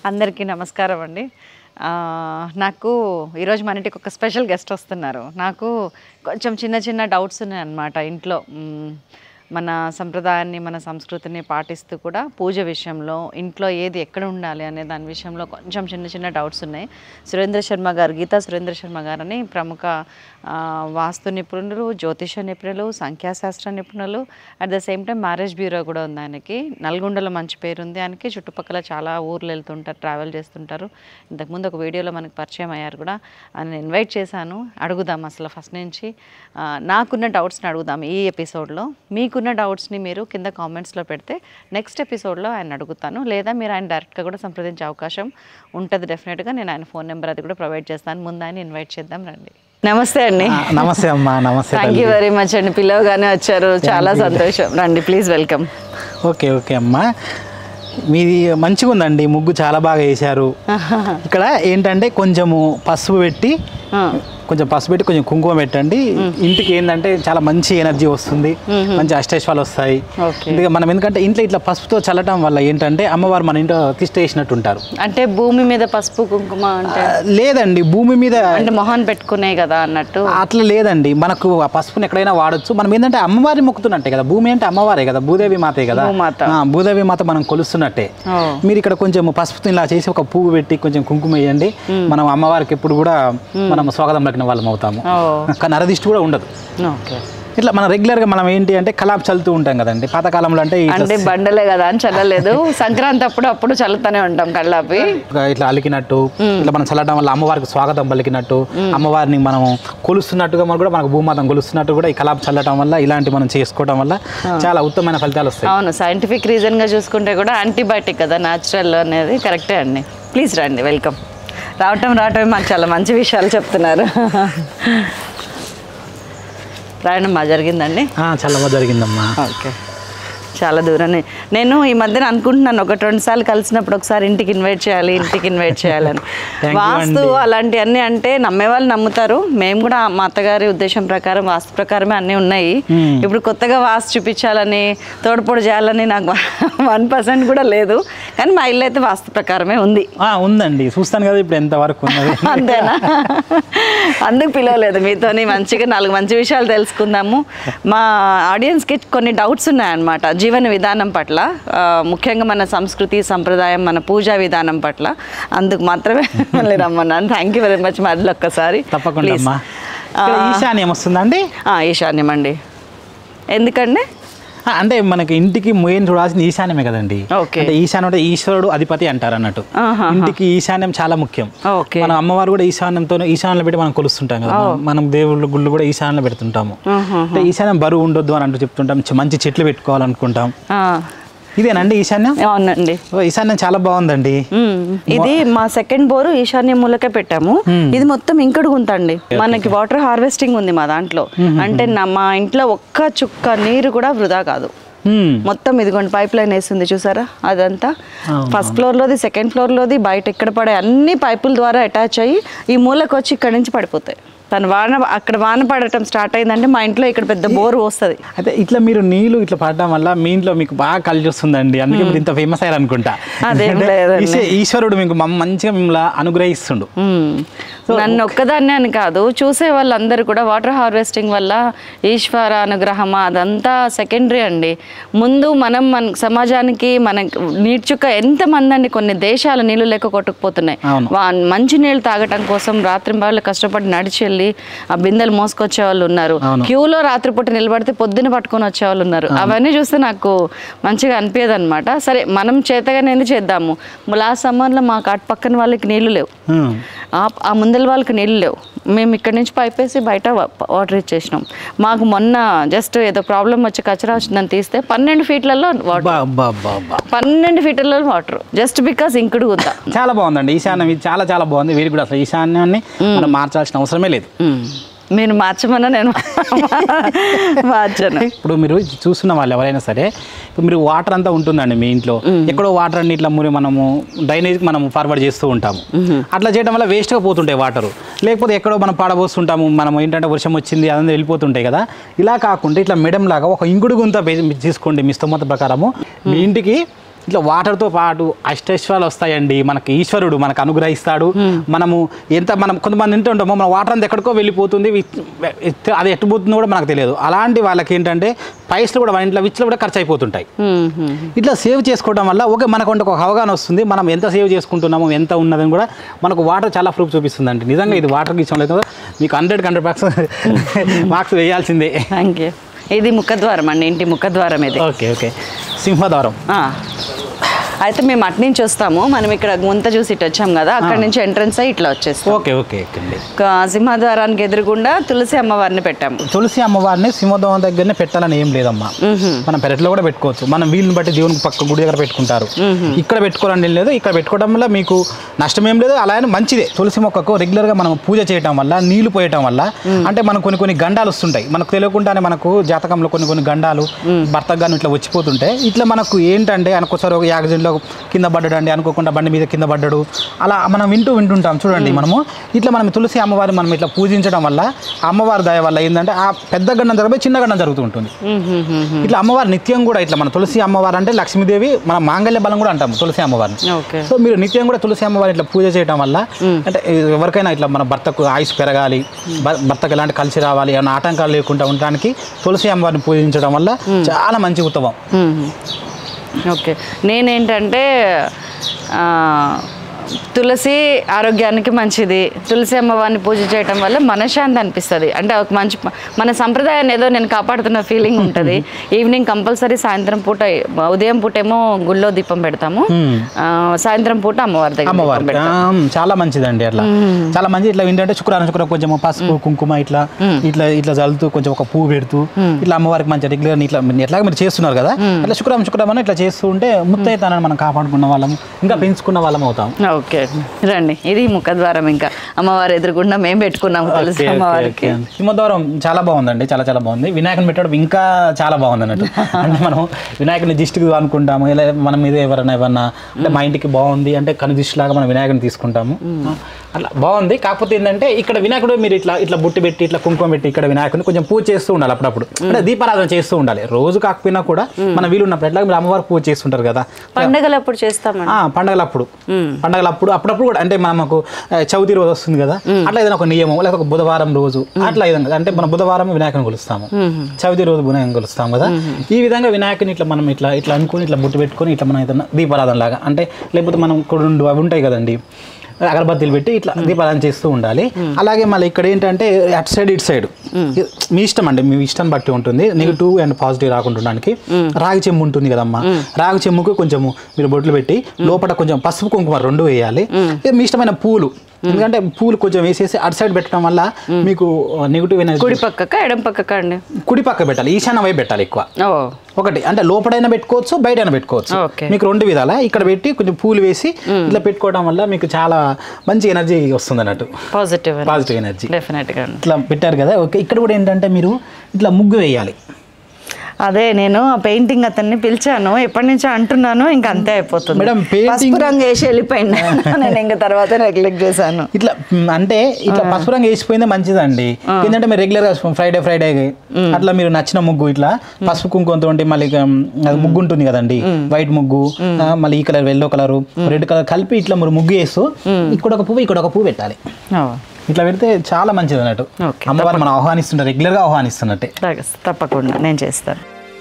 అందరికీ నమస్కారం అండి ఆ, నాకు ఈరోజు మన ఇంటికి ఒక స్పెషల్ గెస్ట్ వస్తున్నారు నాకు కొంచెం చిన్న చిన్న డౌట్స్ ఉన్నాయన్నమాట ఇంట్లో మ్, మన సంప్రదాయాన్ని మన సంస్కృతిని పాటిస్తూ కూడా పూజ విషయంలో ఇంట్లో ఏది ఎక్కడ ఉండాలి అనే దాని విషయంలో కొంచెం చిన్న చిన్న డౌట్స్ ఉన్నాయి సురేంద్ర శర్మ గారు గీతా సురేంద్ర శర్మ గారు అని ప్రముఖ ఆ, వాస్తు నిపుణులు జ్యోతిష నిపుణులు సంఖ్యాశాస్త్ర నిపుణులు at the same time marriage bureau కూడా ఉంది ఆయనకి నల్గొండలో మంచి పేరు ఉంది ఆయనకి చుట్టుపక్కల చాలా ఊర్లు వెళ్తుంటారు ట్రావెల్ చేస్తుంటారు ఇంతకుముందు ఒక వీడియోలో మనకు పరిచయం అయ్యారు కూడా ఆయన ఇన్వైట్ చేశాను అడుగుదాం అసలు ఫస్ట్ నుంచి ఆ, నాకున్న డౌట్స్ని అడుగుదాం ఈ ఎపిసోడ్లో మీకున్న డౌట్స్ని మీరు కింద కామెంట్స్లో పెడితే నెక్స్ట్ ఎపిసోడ్లో ఆయన అడుగుతాను లేదా మీరు ఆయన డైరెక్ట్గా కూడా సంప్రదించే అవకాశం ఉంటుంది డెఫినెట్గా నేను ఆయన ఫోన్ నెంబర్ అది కూడా ప్రొవైడ్ చేస్తాను ముందు ఆయన ఇన్వైట్ చేద్దాం రండి నమస్తే అండి ఆ, నమస్తే అమ్మా నమస్తే థ్యాంక్ యూ తల్లి. వెరీ మచ్ అండి పిలవగానే వచ్చారు చాలా సంతోషం రండి ప్లీజ్ వెల్కమ్ ఓకే ఓకే అమ్మా మీది మంచిగా ఉందండి ముగ్గు చాలా బాగా వేశారు ఇక్కడ ఏంటంటే కొంచెము పసుపు పెట్టి కొంచెం పసుపు పెట్టి కొంచెం కుంకుమ పెట్టండి ఇంటికి ఏంటంటే చాలా మంచి ఎనర్జీ వస్తుంది మంచి అష్టైశ్వాలు వస్తాయి Okay. ఎందుకంటే మనం ఎందుకంటే ఇంట్లో ఇట్లా పసుపుతో చల్లటం వల్ల ఏంటంటే అమ్మవారు మన ఇంట్లో తిష్ట వేసినట్టు ఉంటారు అంటే భూమి మీద పసుపు కుంకుమ అంటే ఆ, లేదండి భూమి మీద అంటే మొహన్ పెట్టుకునే కదా అన్నట్టు అట్లా లేదండి మనకు ఆ పసుపుని ఎక్కడైనా వాడొచ్చు మనం ఏంటంటే అమ్మవారిని మొక్కుతున్నట్టే కదా భూమి అంటే అమ్మవారే కదా భూదేవి మాతే కదా భూమాత. ఆ, భూదేవి మాత మనం కొలుస్తున్నట్టే ఓ. మీరు ఇక్కడ కొంచెం పసుపుతో ఇలా చేసి ఒక పువ్వు పెట్టి కొంచెం కుంకుమ వేయండి మనం అమ్మవారికి ఎప్పుడు కూడా మనం స్వాగతం పలికిన వాళ్ళం అవుతాము ఓ కానీ నరదిష్టి కూడా ఉండదు ఓకే ఇట్లా మనం రెగ్యులర్ గా మనం ఏంటి అంటే కలాప్ చల్లుతూ ఉంటాం కదండి పాతకాలంలో అంటే ఇట్లా అంటే బండలే కదా అని చల్లలేదు సంక్రాంతి అప్పుడు అప్పుడు చల్లుతూనే ఉంటాం కళ్ళాపి ఇట్లా అలికినట్టు ఇట్లా మనం చల్లడం వల్ల అమ్మవారికి స్వాగతం పలికినట్టు అమ్మవారిని మనం కొలుస్తున్నట్టుగా మనం కూడా మనకు భూమాతం కొలుస్తున్నట్టు కూడా ఈ కలాప్ చల్లడం వల్ల ఇలాంటి మనం చేసుకోవడం వల్ల చాలా ఉత్తమమైన ఫలితాలు వస్తాయి అవును సైంటిఫిక్ రీజన్గా చూసుకుంటే కూడా యాంటీబయాటిక్ కదా న్యాచురల్ అనేది కరెక్టే అండి ప్లీజ్ రండి వెల్కమ్ రావటం రావటమే మాకు చాలా మంచి విషయాలు చెప్తున్నారు ప్రయాణం బాగా జరిగిందండి ఆ, చాలా బాగా జరిగిందమ్మా ఓకే చాలా దూరమే నేను ఈ మధ్యన అనుకుంటున్నాను ఒకటి రెండు సార్లు కలిసినప్పుడు ఒకసారి ఇంటికి ఇన్వైట్ చేయాలి ఇంటికి ఇన్వైట్ చేయాలని Thank you వాస్తు అండి. అలాంటివన్నీ అంటే నమ్మే వాళ్ళు నమ్ముతారు మేము కూడా మా అత్తగారి ఉద్దేశం ప్రకారం వాస్తు ప్రకారమే అన్నీ ఉన్నాయి Hmm. ఇప్పుడు కొత్తగా వాస్తు చూపించాలని తోడుపొడి చేయాలని నాకు వన్ పర్సెంట్ కూడా లేదు కానీ మా ఇల్లు అయితే వాస్తు ప్రకారమే ఉంది ఆ, ఉందండి చూస్తాను కదా ఇప్పుడు ఎంత వరకు ఉన్నది అంతేనా అందుకు పిలవలేదు మీతోని మంచిగా నాలుగు మంచి విషయాలు తెలుసుకుందాము మా ఆడియన్స్కి కొన్ని డౌట్స్ ఉన్నాయన్నమాట జీవన విధానం పట్ల ఆ, ముఖ్యంగా మన సంస్కృతి సంప్రదాయం మన పూజా విధానం పట్ల అందుకు మాత్రమే మళ్ళీ రమ్మన్నాను థ్యాంక్ యూ వెరీ మచ్ మళ్ళీ ఒక్కసారి తప్పకుండా Please. అమ్మా ఇక్కడ ఈశాన్యం వస్తుందండి ఆ, ఈశాన్యం అండి ఎందుకండి ఆ, అంటే మనకి ఇంటికి మెయిన్ చూడాల్సింది ఈశాన్యమే కదండి Okay. అంటే ఈశాన్యం అంటే ఈశ్వరుడు అధిపతి అంటారు అన్నట్టు ఆహాహా. ఇంటికి ఈశాన్యం చాలా ముఖ్యం ఓకే మన అమ్మవారు కూడా ఈశాన్యంతో ఈశాన్యంలో పెట్టి మనం కొలుస్తుంటాం కదా మనం- మనం దేవుళ్ళ గుళ్ళు కూడా ఈశాన్యంలో పెడుతుంటాము ఆహా. అంటే ఈశాన్యం బరువు ఉండొద్దు అని అంటూ చెప్తుంటాం చ- మంచి చెట్లు పెట్టుకోవాలనుకుంటాం ఆ, ఇదేనండి ఈశాన్యం అవునండి ఓ, ఈశాన్యం చాలా బాగుందండి మ్మ్. ఇది మా సెకండ్ బోరు ఈశాన్య మూలకే పెట్టాము ఇది మొత్తం ఇంకడు గుంతండి మనకి వాటర్ హార్వెస్టింగ్ ఉంది మా దాంట్లో అంటే నా మా ఇంట్లో ఒక్క చుక్క నీరు కూడా వృధా కాదు హ్మ్. మొత్తం ఇదిగోండి పైప్ లైన్ వేస్తుంది చూసారా అదంతా అవును. ఫస్ట్ ఫ్లోర్లోది సెకండ్ ఫ్లోర్లోది బయట ఎక్కడ పడే అన్ని పైపుల ద్వారా అటాచ్ అయ్యి ఈ మూలకు వచ్చి ఇక్కడ నుంచి పడిపోతాయి తను వాన అక్కడ వాన పడటం స్టార్ట్ అయిందంటే మా ఇంట్లో ఇక్కడ పెద్ద బోర్ వస్తుంది అయితే ఇట్లా మీరు నీళ్లు ఇట్లా పడడం వల్ల మీ ఇంట్లో మీకు బాగా కలిసి వస్తుందండి అందుకే మీరు ఇంత ఫేమస్ అయ్యారు అనుకుంటా అదేం ఎందుకంటే లేదండి. ఈశ్వ- ఈశ్వరుడు మీకు మమ్మ- మంచిగా మిమ్మల్ని అనుగ్రహిస్తుండు మ్మ్. నన్ను ఒక్కదాన్నే అని కాదు చూసే వాళ్ళందరూ కూడా వాటర్ హార్వెస్టింగ్ వల్ల ఈశ్వర అనుగ్రహమా అదంతా సెకండరీ అండి ముందు మనం మన సమాజానికి మన నీటి చుక్క ఎంతమంది అండి కొన్ని దేశాల నీళ్లు లేక కొట్టుకుపోతున్నాయి అవును. వా మంచి నీళ్ళు తాగటం కోసం రాత్రి వాళ్ళు కష్టపడి నడిచి వెళ్ళి ఆ బిందెలు మోసుకొచ్చే వాళ్ళు ఉన్నారు అవును. క్యూలో రాత్రిపూట నిలబడితే పొద్దున పట్టుకొని వచ్చే వాళ్ళు ఉన్నారు అవన్నీ చూస్తే నాకు మంచిగా అనిపించదు అనమాట సరే మనం చేతగానేది చేద్దాము లాస్ట్ సమ్మర్లో మాకు అటు పక్కన వాళ్ళకి నీళ్లు లేవు హ్మ్. ఆ- ఆ ముందల వాళ్ళకి నీళ్ళు లేవు మేము ఇక్కడి నుంచి పైప్ వేసి బయట వా- వాటర్ ఇచ్చేసినాం మాకు మొన్న జస్ట్ ఏదో ప్రాబ్లం వచ్చి కచరా వచ్చిందని తీస్తే పన్నెండు ఫీట్లలో వాటర్ బా బా బా బా పన్నెండు ఫీట్లలో వాటర్ జస్ట్ బికాస్ ఇంకుడు గుద్ద చాలా బాగుందండి ఈశాన్యం ఇది చాలా చాలా బాగుంది వీరికి కూడా అసలు ఈశాన్యాన్ని మనం మార్చాల్సిన అవసరమే లేదు మీరు మార్చమన్నా నేను మార్చను ఇప్పుడు మీరు చూస్తున్న వాళ్ళు ఎవరైనా సరే ఇప్పుడు మీరు వాటర్ అంతా ఉంటుందండి మీ ఇంట్లో ఎక్కడో వాటర్ అన్ని ఇట్లా మురి మనము డ్రైనేజ్ మనం ఫార్వర్డ్ చేస్తూ ఉంటాము అట్లా చేయడం వల్ల వేస్ట్గా పోతుంటాయి వాటర్ లేకపోతే ఎక్కడో మనం పాడబోస్తుంటాము మనం ఏంటంటే వర్షం వచ్చింది అదంతా వెళ్ళిపోతుంటాయి కదా ఇలా కాకుండా ఇట్లా మెడం లాగా ఒక ఇంకుడు గుంత బే- తీసుకోండి మీ స్తోమత ప్రకారము మీ ఇంటికి ఇట్లా వాటర్తో పాటు అష్టైశ్వర్యాలు వస్తాయండి మనకి ఈశ్వరుడు మనకు అనుగ్రహిస్తాడు మనము ఎంత మనం కొంతమంది ఇంటూ ఉంటామో మన వాటర్ అంతా ఎక్కడికో వెళ్ళిపోతుంది వి- ఎట్- అది ఎట్టు పోతుందో కూడా మనకు తెలియదు అలాంటి వాళ్ళకి ఏంటంటే పైసలు కూడా మన ఇంట్లో విచ్చులు కూడా ఖర్చు అయిపోతుంటాయి మ్మ్, మ్మ్. ఇట్లా సేవ్ చేసుకోవడం వల్ల ఓకే మనకు ఒక అవగాహన వస్తుంది మనం ఎంత సేవ్ చేసుకుంటున్నాము ఎంత ఉన్నదని కూడా మనకు వాటర్ చాలా ప్రూఫ్ చూపిస్తుంది అండి నిజంగా ఇది వాటర్ విషయంలో అయితే మీకు హండ్రెడ్ హండ్రెడ్ మార్క్స్ మార్క్స్ వేయాల్సిందే థ్యాంక్ యూ ఇది ముఖద్వారం అండి ఇంటి ముఖద్వారం ఇది ఓకే ఓకే సింహద్వారం ఆ. అయితే మేము అటు నుంచి వస్తాము మనం ఇక్కడ ముంత చూసి ఇటు వచ్చాం కదా అక్కడ నుంచి ఎంట్రన్స్ అయ్యి ఇట్లా వచ్చేస్తాం ఓకే ఓకే ఓకే అండి ఒక సింహద్వారానికి ఎదురుగుండా తులసి అమ్మవారిని పెట్టాము తులసి అమ్మవారిని సింహద్వారం దగ్గరనే పెట్టాలని ఏం లేదమ్మా మనం పెరట్లో కూడా పెట్టుకోవచ్చు మనం వీళ్ళని బట్టి దేవునికి పక్క గుడి దగ్గర పెట్టుకుంటారు ఇక్కడ పెట్టుకోవాలని ఏం లేదు ఇక్కడ పెట్టుకోవడం వల్ల మీకు నష్టం ఏం లేదు అలానే మంచిదే తులసి మొక్కకు రెగ్యులర్గా మనం పూజ చేయటం వల్ల నీళ్లు పోయటం వల్ల అంటే మనకు కొన్ని కొన్ని గండాలు వస్తుంటాయి మనకు తెలియకుండానే మనకు జాతకంలో కొన్ని కొన్ని గండాలు భర్తకు కానీ ఇట్లా వచ్చిపోతుంటే ఇట్లా మనకు ఏంటంటే అనుకోసారి ఒక యాక్సిడెంట్లో కింద పడ్డాడు అండి అనుకోకుండా బండి మీద కింద పడ్డాడు అలా మనం వింటూ వింటుంటాం చూడండి మనము ఇట్లా మనం తులసి అమ్మవారి మనం ఇట్లా పూజించడం వల్ల ఆ అమ్మవారి దయ వల్ల ఏంటంటే ఆ పెద్ద గండం జరగబోయి చిన్న గండం జరుగుతూ ఉంటుంది ఇట్లా అమ్మవారు నిత్యం కూడా ఇట్లా మన తులసి అమ్మవారు అంటే లక్ష్మీదేవి మన మాంగళ్య బలం కూడా అంటాము తులసి అమ్మవారిని ఓకే సో మీరు నిత్యం కూడా తులసి అమ్మవారి ఇట్లా పూజ చేయడం వల్ల అంటే ఎవరికైనా ఇట్లా మన భర్తకు ఆయుష్ పెరగాలి భ- భర్తకు ఎలాంటి కలిసి రావాలి ఏమైనా ఆటంకాలు లేకుండా ఉండడానికి తులసి అమ్మవారిని పూజించడం వల్ల చాలా మంచి ఉత్తమం మ్మ్. ఓకే నేనేంటంటే ఆ, తులసి ఆరోగ్యానికి మంచిది తులసి అమ్మవారిని పూజ చేయటం వల్ల మనశ్శాంతి అనిపిస్తుంది అంటే ఒక మంచి ప- మన సంప్రదాయాన్ని ఏదో నేను కాపాడుతున్న ఫీలింగ్ ఉంటుంది ఈవినింగ్ కంపల్సరీ సాయంత్రం పూట ఉదయం పూట ఏమో గుళ్ళో దీపం పెడతాము ఆ, సాయంత్రం పూట అమ్మవారి దగ్గర దీపం అమ్మవారికి పెడతాం. ఆ, చాలా మంచిదండి అట్లా చాలా మంచి ఇట్లా ఏంటంటే శుక్రవారం శుక్రవారం కొంచెం పసుపు కుంకుమ ఇట్లా ఇట్లా ఇట్లా చల్లుతూ కొంచెం ఒక పువ్వు పెడుతూ ఇట్లా అమ్మవారికి మంచిగా రెగ్యులర్ ఇట్లా ఎట్లాగ మీరు చేస్తున్నారు కదా అట్లా శుక్రవారం శుక్రవారం ఇట్లా చేస్తూ ఉంటే ముత్తైతానని మనం కాపాడుకున్న వాళ్ళము ఇంకా పెంచుకున్న వాళ్ళం అవుతాం ఓకే రండి ఇది ముఖద్వారం ఇంకా అమ్మవారి ఎదురుగుండా మేము పెట్టుకున్నాము తులసి ఓకే, ఓకే, అమ్మవారికి ఓకే. సింహద్వారం చాలా బాగుందండి చాలా చాలా బాగుంది వినాయకుని పెట్టడం ఇంకా చాలా బాగుంది అన్నట్టు అంటే మనం వినాయకుని దిష్టికి అనుకుంటాము ఇలా మన మీద ఎవరైనా ఏమన్నా అంటే మా ఇంటికి బాగుంది అంటే కను దిష్టి లాగా మనం వినాయకుని తీసుకుంటాము అట్లా బాగుంది కాకపోతే ఏంటంటే ఇక్కడ వినాయకుడు మీరు ఇట్లా ఇట్లా బుట్టి పెట్టి ఇట్లా కుంకుమ పెట్టి ఇక్కడ వినాయకుని కొంచెం పూజ చేస్తూ ఉండాలి అప్పుడప్పుడు అంటే దీపారాధన చేస్తూ ఉండాలి రోజు కాకపోయినా కూడా మన వీలు ఉన్నప్పుడు ఎట్లా మీరు అమ్మవారు పూజ చేస్తుంటారు కదా పండగలప్పుడు చేస్తామండి ఆ, పండగలప్పుడు పండగలప్పుడు అప్పుడప్పుడు కూడా అంటే మనకు ఆ, చవితి రోజు వస్తుంది కదా అట్లా ఏదైనా ఒక నియమం లేకపోతే ఒక బుధవారం రోజు అట్లా ఏదైనా అంటే మనం బుధవారం వినాయకుని కొలుస్తాము చవితి రోజు వినాయకుని కొలుస్తాం కదా ఈ విధంగా వినాయకుని ఇట్లా మనం ఇట్లా ఇట్లా అనుకుని ఇట్లా బుట్టు పెట్టుకొని ఇట్లా మనం ఏదైనా దీపారాధన లాగా అంటే లేకపోతే మనం కొడుండు అవి ఉంటాయి కదండి అగరబత్తీలు పెట్టి ఇట్లా దీపారాధన చేస్తూ ఉండాలి అలాగే మళ్ళీ ఇక్కడ ఏంటంటే అటు సైడ్ ఇటు సైడ్ మీ ఇష్టం అండి మీ ఇష్టం బట్టి ఉంటుంది నెగిటివ్ అండ్ పాజిటివ్ రాకుండా ఉండడానికి రాగి చెంబు ఉంటుంది కదమ్మా రాగి చెంబుకు కొంచెము మీరు బొట్లు పెట్టి లోపల కొంచెం పసుపు కుంకుమ రెండు వేయాలి ఇక మీ ఇష్టమైన పూలు ఎందుకంటే పూలు కొంచెం వేసేసి అటు సైడ్ పెట్టడం వల్ల మీకు నెగిటివ్ ఎనర్జీ కుడి పక్కక ఎడం పక్కక అండి కుడి పక్క పెట్టాలి ఈశాన్య వైపు పెట్టాలి ఎక్కువ ఓ ఒకటి అంటే లోపడైనా పెట్టుకోవచ్చు బయటైనా పెట్టుకోవచ్చు ఓకే. మీకు రెండు విధాల ఇక్కడ పెట్టి కొంచెం పూలు వేసి ఇట్లా పెట్టుకోవడం వల్ల మీకు చాలా మంచి ఎనర్జీ వస్తుంది అన్నట్టు పాజిటివ్ పాజిటివ్ ఎనర్జీ డెఫినెట్గా అండి ఇట్లా పెట్టారు కదా ఓకే ఇక్కడ కూడా ఏంటంటే మీరు ఇట్లా ముగ్గు వేయాలి అదే నేను ఆ పెయింటింగ్ అతన్ని పిలిచాను ఎప్పటి నుంచో అంటున్నాను ఇంకా అంతే అయిపోతుంది మేడం, painting- పసుపు రంగు వేసి వెళ్ళిపోయింది నేను ఇంకా తర్వాత నెగ్లెక్ట్ చేశాను ఇట్లా మ్, అంటే ఇట్లా పసుపు రంగు వేసిపోయిందే మంచిదండి ఏంటంటే మీరు రెగ్యులర్ గా ఫ్రైడే ఫ్రైడే అట్లా మీరు నచ్చిన ముగ్గు ఇట్లా పసుపు కుంకుమతో ఉంటే మళ్ళీ ఇక, మ్, అది ముగ్గు ఉంటుంది కదండి వైట్ ముగ్గు ఆ, మళ్ళీ ఈ colour yellow colour red colour కలిపి ఇట్లా మీరు ముగ్గు వేస్తూ ఇక్కడ ఒక పువ్వు ఇక్కడ ఒక పువ్వు పెట్టాలి ఓ, ఇట్లా పెడితే చాలా మంచిది అన్నట్టు ఓకే, అమ్మవారు మనం ఆహ్వానిస్తుంటారు రెగ్యులర్ గా ఆహ్వానిస్తున్నట్టే అలాగే తప్పకుండా నేను చేస్తాను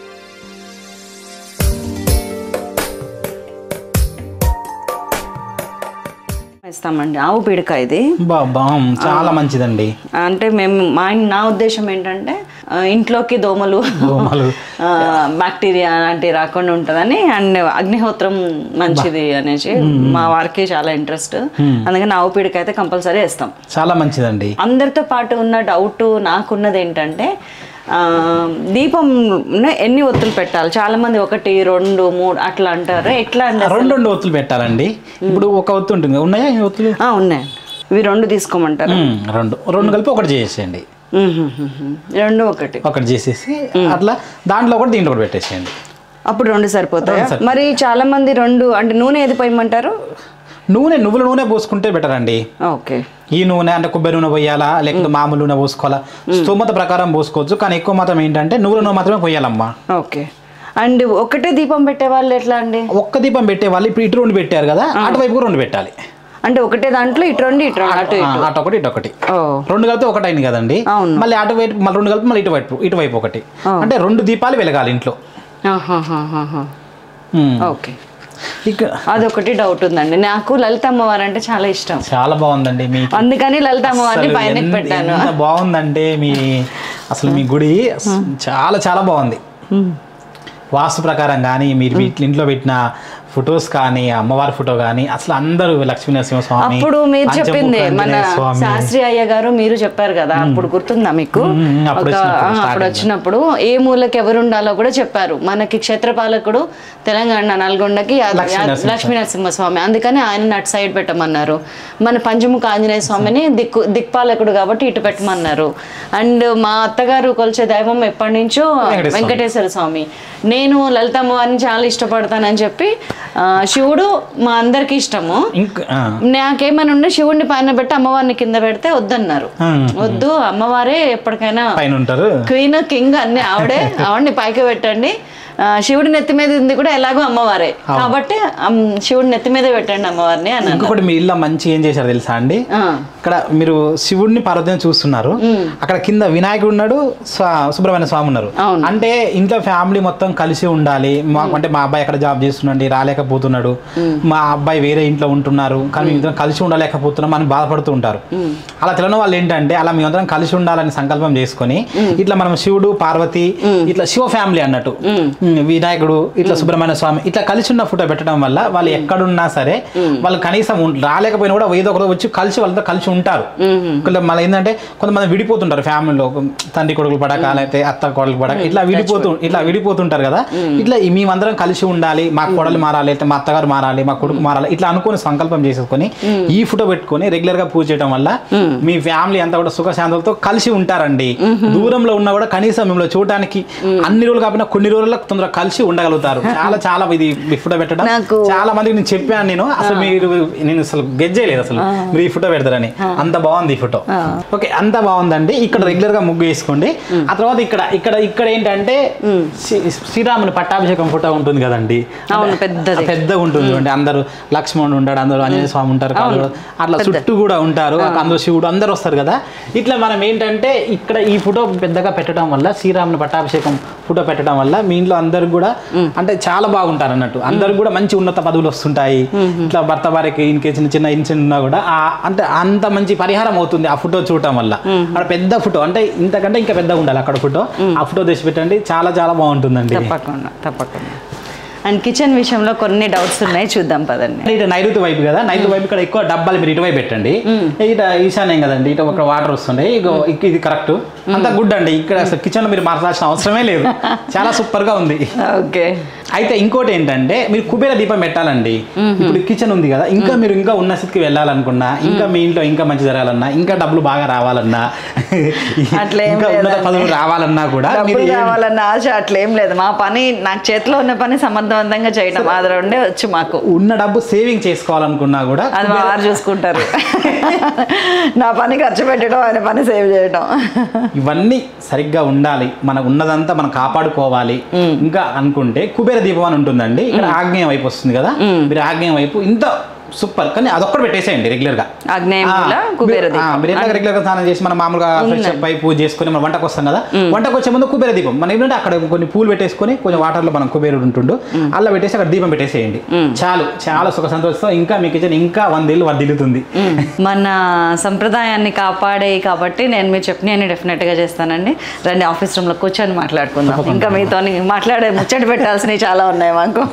ఇస్తామండి ఆవు పిడక ఇది బా బా చాలా మంచిదండి అంటే మేము మా ఇన్- నా ఉద్దేశం ఏంటంటే ఆ, ఇంట్లోకి దోమలు దోమలు. ఆ, బ్యాక్టీరియా అలాంటివి రాకుండా ఉంటుందని అండ్ అగ్నిహోత్రం మంచిది అనేసి మా వారికి చాలా ఇంట్రెస్ట్ అందుకని ఆవు పీడిక అయితే కంపల్సరీ వేస్తాం చాలా మంచిదండి అందరితో పాటు ఉన్న డౌట్ నాకున్నది ఏంటంటే ఆ, దీపం ఎన్ని ఒత్తులు పెట్టాలి చాలా మంది ఒకటి రెండు మూడు అట్లా అంటారు ఎట్లా అండి అసలు? రెండు రెండు ఒత్తులు పెట్టాలండి ఇప్పుడు ఒక ఒత్తు ఉంటుంది ఉన్నాయా ఈ ఒత్తులు ఆ, ఉన్నాయి ఇవి రెండు తీసుకోమంటారు మ్, రెండు రెండు కలిపి ఒకటి చేసేయండి రెండు ఒకటి ఒకటి చేసేసి అట్లా దాంట్లో కూడా దీంట్లో కూడా పెట్టేసేయండి అప్పుడు రెండు సరిపోతాయా మరి చాలా మంది రెండు అంటే నూనె ఏది పోయమంటారు నూనె నువ్వుల నూనె పోసుకుంటే బెటర్ అండి ఓకే ఈ నూనె అంటే కొబ్బరి నూనె పోయాలా లేకపోతే మామూలు నూనె పోసుకోవాలా స్తోమత ప్రకారం పోసుకోవచ్చు కానీ ఎక్కువ మాత్రం ఏంటంటే నువ్వుల నూనె మాత్రమే పోయాలమ్మా ఓకే అండ్ ఒకటే దీపం పెట్టే వాళ్ళు ఎట్లా అండి ఒక్క దీపం పెట్టే వాళ్ళు ఇప్పుడు ఇటు రెండు పెట్టారు కదా అటువైపు కూడా రెండు పెట్టాలి అంటే ఒకటే దాంట్లో ఇటు రెండు ఇటు రెండు అటు ఆ, అటు ఒకటి ఇటు ఒకటి ఓ రెండు కలిపితే ఒకటి అయింది కదండి అవును. మళ్ళీ అటువైపు మళ్ళీ రెండు కలిపి మళ్ళీ ఇటువైపు ఇటువైపు ఒకటి అంటే రెండు దీపాలు వెలగాలి ఇంట్లో ఆహాహాహాహా. ఉమ్. ఓకే ఇక్కడ అదొకటి డౌట్ ఉందండి నాకు లలిత అమ్మవారు అంటే చాలా ఇష్టం చాలా బాగుందండి మీ అందుకని లలిత అమ్మవారిని అసలు పైన ఎంత- పెట్టాను ఎంత బాగుందంటే మీ అసలు మీ గుడి అస- చాలా చాలా బాగుంది వాస్తు ప్రకారం కానీ మీరు వీటి ఇంట్లో పెట్టిన ఫొటోస్ కానీ అమ్మవారి ఫోటో కానీ అసలు అందరూ లక్ష్మీ నరసింహ స్వామి అప్పుడు మీరు పంచముఖ చెప్పింది మన ఆంజనేయ స్వామి శాస్త్రి అయ్య గారు మీరు చెప్పారు కదా అప్పుడు గుర్తుందా మీకు మ్మ్, అప్పుడు ఒక వచ్చినప్పుడు, ఆ, అప్పుడు starting. వచ్చినప్పుడు ఏ మూలకి ఎవరు ఉండాలో కూడా చెప్పారు మనకి క్షేత్రపాలకుడు తెలంగాణ నల్గొండకి ఆ- లక్ష్మీ నరసింహ లక్ష్మీ నరసింహ స్వామి అందుకని ఆయన అటు సైడ్ పెట్టమన్నారు మన పంచముఖ ఆంజనేయ స్వామిని దిక్కు దిక్పాలకుడు కాబట్టి ఇటు పెట్టమన్నారు అండ్ మా అత్తగారు కొలిచే దైవం ఎప్పటి నుంచో వెంకటేశ్వర స్వామి. వెంకటేశ్వర స్వామి నేను లలిత అమ్మవారిని చాలా ఇష్టపడతానని చెప్పి ఆ, శివుడు మా అందరికి ఇష్టము ఇంకా ఆ, నాకేమైనా ఉంటే శివుడిని పైన పెట్టి అమ్మవారిని కింద పెడితే వద్దన్నారు ఆ, వద్దు అమ్మవారే ఎప్పటికైనా పైన ఉంటారు క్వీన్ కింగ్ అన్ని ఆవిడే ఆవిడని పైకి పెట్టండి ఆ, శివుడి నెత్తి మీద ఉంది కూడా ఎలాగో అమ్మవారే కాబట్టి అమ్, శివుడి నెత్తి మీద పెట్టండి అమ్మవారిని అని అన్నారు. ఇంకొకటి మీ ఇల్లు మంచి ఏం చేశారు తెలుసా అండి ఆ, ఇక్కడ మీరు శివుడిని పార్వతిని చూస్తున్నారు అక్కడ కింద వినాయకుడు ఉన్నాడు స్వా- సుబ్రహ్మణ్య స్వామి ఉన్నారు అవును. అంటే ఇంట్లో ఫ్యామిలీ మొత్తం కలిసి ఉండాలి మా అంటే మా అబ్బాయి అక్కడ జాబ్ చేస్తున్నాడు రాలేకపోతున్నాడు మా అబ్బాయి వేరే ఇంట్లో ఉంటున్నారు కానీ మేము ఇద్దరం కలిసి ఉండలేకపోతున్నాం అని బాధపడుతూ ఉంటారు అలా తెలియని వాళ్ళు ఏంటంటే అలా మేము అందరం కలిసి ఉండాలని సంకల్పం చేసుకొని ఇట్లా మనం శివుడు పార్వతి ఇట్లా శివ ఫ్యామిలీ అన్నట్టు ఉమ్, వినాయకుడు ఇట్లా సుబ్రహ్మణ్య స్వామి ఇట్లా కలిసి ఉన్న ఫోటో పెట్టడం వల్ల వాళ్ళు ఎక్కడున్నా సరే వాళ్ళు కనీసం ఉం- రాలేకపోయినా కూడా ఏదో ఒకరోజు వచ్చి కలిసి వాళ్ళతో కలిసి ఉంటారు ఇక్కడ మళ్ళీ ఏంటంటే కొంతమంది విడిపోతుంటారు ఫ్యామిలీలో తండ్రి కొడుకులు పడక లేకపోతే అత్త కొడుకులు పడక ఇట్లా విడిపోతూ ఇట్లా విడిపోతుంటారు కదా ఇట్లా ఈ మేమందరం కలిసి ఉండాలి మా కొడలు మారాలి లేకపోతే మా అత్తగారు మారాలి మా కొడుకు మారాలి ఇట్లా అనుకుని సంకల్పం చేసేసుకొని ఈ ఫోటో పెట్టుకొని రెగ్యులర్ గా పూజ చేయడం వల్ల మీ ఫ్యామిలీ అంతా కూడా సుఖశాంతులతో కలిసి ఉంటారండి దూరంలో ఉన్నా కూడా కనీసం మిమ్మల్ని చూడడానికి అన్ని రోజులు కాకపోయినా కొన్ని రోజుల్లో తొందరగా కలిసి ఉండగలుగుతారు చాలా చాలా ఇది ఈ ఫోటో పెట్టడం నాకు- చాలా మందికి నేను చెప్పాను నేను అసలు మీరు నేను అసలు గెజ్జేయలేదు అసలు మీరు ఈ ఫోటో పెడతారని అంత బాగుంది ఈ ఫోటో ఓకే అంత బాగుందండి ఇక్కడ రెగ్యులర్ గా ముగ్గు వేసుకోండి ఆ తర్వాత ఇక్కడ ఇక్కడ ఇక్కడ ఏంటంటే శ్రీ- శ్రీరాముని పట్టాభిషేకం ఫోటో ఉంటుంది కదండి అవును, పెద్దది. పెద్దగా ఉంటుంది అంటే అందరూ లక్ష్మణుడు ఉంటాడు అందరూ ఆంజనేయ స్వామి ఉంటారు కాదు అట్లా చుట్టూ కూడా ఉంటారు అందరూ శివుడు అందరూ వస్తారు కదా ఇట్లా మనం ఏంటంటే ఇక్కడ ఈ ఫోటో పెద్దగా పెట్టడం వల్ల శ్రీరాముని పట్టాభిషేకం ఫోటో పెట్టడం వల్ల మీ ఇంట్లో అందరు కూడా అంటే చాలా బాగుంటారు అన్నట్టు అందరు కూడా మంచి ఉన్నత పదవులు వస్తుంటాయి ఇట్లా భర్త భార్యకి ఇంకే చిన్న చిన్న ఇన్సిడెంట్ ఉన్నా కూడా ఆ అంటే అంత మంచి పరిహారం అవుతుంది ఆ ఫోటో చూడటం వల్ల అక్కడ పెద్ద ఫోటో అంటే ఇంతకంటే ఇంకా పెద్దగా ఉండాలి అక్కడ ఫోటో ఆ ఫోటో తెచ్చి పెట్టండి చాలా చాలా బాగుంటుందండి తప్పకుండా తప్పకుండా అండ్ కిచెన్ విషయంలో కొన్ని డౌట్స్ ఉన్నాయి చూద్దాం పదండి ఇటు నైరుతి వైపు కదా నైరుతి వైపు ఇక్కడ ఎక్కువ డబ్బాలు మీరు ఇటువైపు పెట్టండి ఇట ఈశాన్యం కదండి ఇటు ఒక వాటర్ వస్తుండే ఇగో ఇక్- ఇది కరెక్ట్ అంతా గుడ్ అండి ఇక్కడ అసలు కిచెన్ లో మీరు మార్చాల్సిన అవసరమే లేదు చాలా సూపర్ గా ఉంది ఓకే అయితే ఇంకోటి ఏంటంటే మీరు కుబేర దీపం పెట్టాలండి ఇప్పుడు కిచెన్ ఉంది కదా ఇంకా మీరు ఇంకా ఉన్న స్థితికి వెళ్ళాలనుకున్నా ఇంకా మీ ఇంట్లో ఇంకా మంచి జరగాలన్నా ఇంకా డబ్బులు బాగా రావాలన్నా అట్లా ఏం ఇంకా ఉన్నత లేదండి. పదవులు రావాలన్నా కూడా మీరు డబ్బులు ఏం- కావాలన్న ఆశ అట్లేం లేదు మా పని నాకు చేతిలో ఉన్న పని సమర్థవంతంగా చేయడం ఆధార ఉండే వచ్చు మాకు ఉన్న డబ్బు సేవింగ్ చేసుకోవాలనుకున్నా కూడా అది మా వారు చూసుకుంటారు నా పని ఖర్చు పెట్టడం ఆయన పని సేవ్ చేయడం ఇవన్నీ సరిగ్గా ఉండాలి మనకు ఉన్నదంతా మనం కాపాడుకోవాలి ఇంకా అనుకుంటే కుబేర దీపం అని ఉంటుందండి ఇక్కడ ఆగ్నేయం వైపు వస్తుంది కదా మీరు ఆగ్నేయం వైపు ఇంత సూపర్ కానీ అదొక్కటి పెట్టేసేయండి రెగ్యులర్ గా ఆగ్నేయం ఆ, మూల కుబేర మీరు- ఆ, దీపం మీరు ఎట్లా రెగ్యులర్ గా స్నానం చేసి మనం మామూలుగా ఫ్రెష్ అప్ అయి పూజ చేసుకొని మనం వంటకు వస్తాం కదా వంటకు వచ్చే ముందు కుబేర దీపం మనం ఏంటంటే అక్కడ కొన్ని పూలు పెట్టేసుకొని కొంచెం వాటర్ లో మనం కుబేరుడు ఉంటుండు అలా పెట్టేసి అక్కడ దీపం పెట్టేసేయండి చాలు చాలా సుఖ సంతోషంతో ఇంకా మీ కిచెన్ ఇంకా వందేళ్ళు వర్దిల్లుతుంది మన సంప్రదాయాన్ని కాపాడే కాబట్టి నేను మీరు చెప్పిన డెఫినెట్గా చేస్తానండి రండి ఆఫీస్ రూమ్లో కూర్చొని మాట్లాడుకుందాం ఇంకా మీతో మాట్లాడే ముచ్చట పెట్టాల్సినవి చాలా ఉన్నాయి మాకు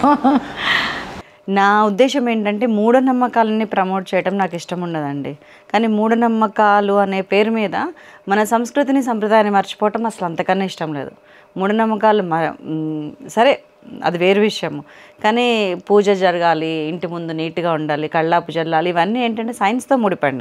నా ఉద్దేశం ఏంటంటే మూఢనమ్మకాలని ప్రమోట్ చేయడం నాకు ఇష్టం ఉండదండి కానీ మూఢనమ్మకాలు అనే పేరు మీద మన సంస్కృతిని సంప్రదాయాన్ని మర్చిపోవటం అసలు అంతకన్నా ఇష్టం లేదు మూఢనమ్మకాలు మ మ్, సరే అది వేరు విషయము కానీ పూజ జరగాలి ఇంటి ముందు నీట్గా ఉండాలి కళ్ళాపు జల్లాలి ఇవన్నీ ఏంటంటే సైన్స్తో ముడిపడినాయి